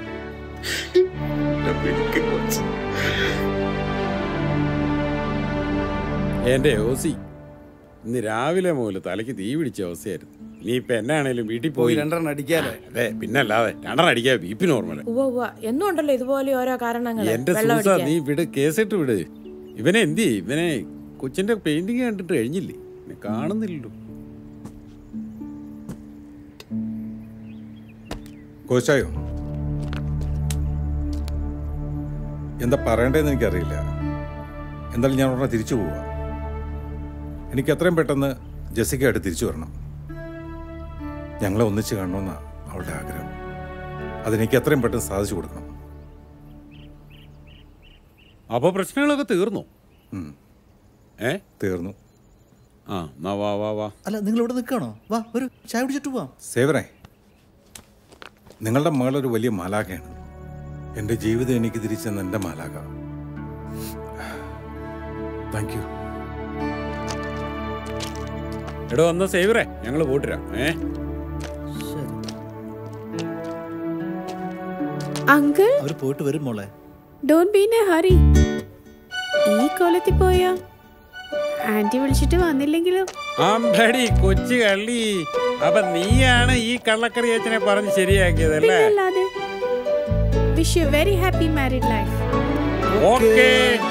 എന്റെ ഓസി ഇന്ന് രാവിലെ മുതൽ തലയ്ക്ക് തീ പിടിച്ച അവസ്ഥയായിരുന്നു നീ ഇപ്പൊ എന്നാണേലും വീട്ടിൽ പോയി പോയി രണ്ടെണ്ണം അടിക്കാലേ അതെ പിന്നല്ലാതെ രണ്ടെണ്ണം അടിക്കാ ബി പി നോർമൽ ഉവ്വ ഉവ്വ എന്നും ഉണ്ടല്ലോ ഇതുപോലെ ഓരോ കാരണങ്ങൾ എന്റെ വെള്ളം സൂസ അടിക്കാൻ. നീ വിട് കേസിട്ട് വിട് ഇവനെ എന്തി ഇവനെ കൊച്ചിന്റെ പെയിന്റിങ് കണ്ടിട്ട് കഴിഞ്ഞില്ലേ ഇവനെ കാണുന്നില്ലല്ലോ കോച്ചായോ എന്താ പറയണ്ടതെന്ന് എനിക്കറിയില്ല എന്തായാലും ഞാൻ ഉടനെ തിരിച്ചു പോവുക എനിക്ക് എത്രയും പെട്ടെന്ന് ജെസിക്കയായിട്ട് തിരിച്ചു വരണം ഞങ്ങളെ ഒന്നിച്ച് കാണണമെന്നാണ് അവളുടെ ആഗ്രഹം അതെനിക്ക് എത്രയും പെട്ടെന്ന് സാധിച്ചു കൊടുക്കണം അപ്പൊ പ്രശ്നങ്ങളൊക്കെ തീർന്നു ഏ തീർന്നു ആ എന്നാ വാ വാ വാ അല്ല നിങ്ങൾ ഇവിടെ നിൽക്കണോ വാ ഒരു ചായ കുടിച്ചിട്ട് പോവാം സേവറേ നിങ്ങളുടെ മകളൊരു വലിയ മാലാഖയാണ് എൻ്റെ ജീവിതം എനിക്ക് തിരിച്ചെന്ന എൻ്റെ മാലാഖ താങ്ക് യു എടോ അന്ന് സേവറേ ഞങ്ങൾ പോട്ടിരാ ഏ അങ്കിൾ അവർ പോയിട്ട് വരും മോളെ ഡോണ്ട് ബീൻ എ ഹറി ഈ കോലത്തിൽ പോയാ ആന്റി വിളിച്ചിട്ട് വന്നില്ലെങ്കിലോ ആമ്പടി കൊച്ചു കള്ളി അപ്പൊ നീയാണ് ഈ കള്ളക്കറി അച്ഛനെ പറഞ്ഞ് ശരിയാക്കിയതല്ലേ പിന്നല്ലാതെ wish you very happy married life okay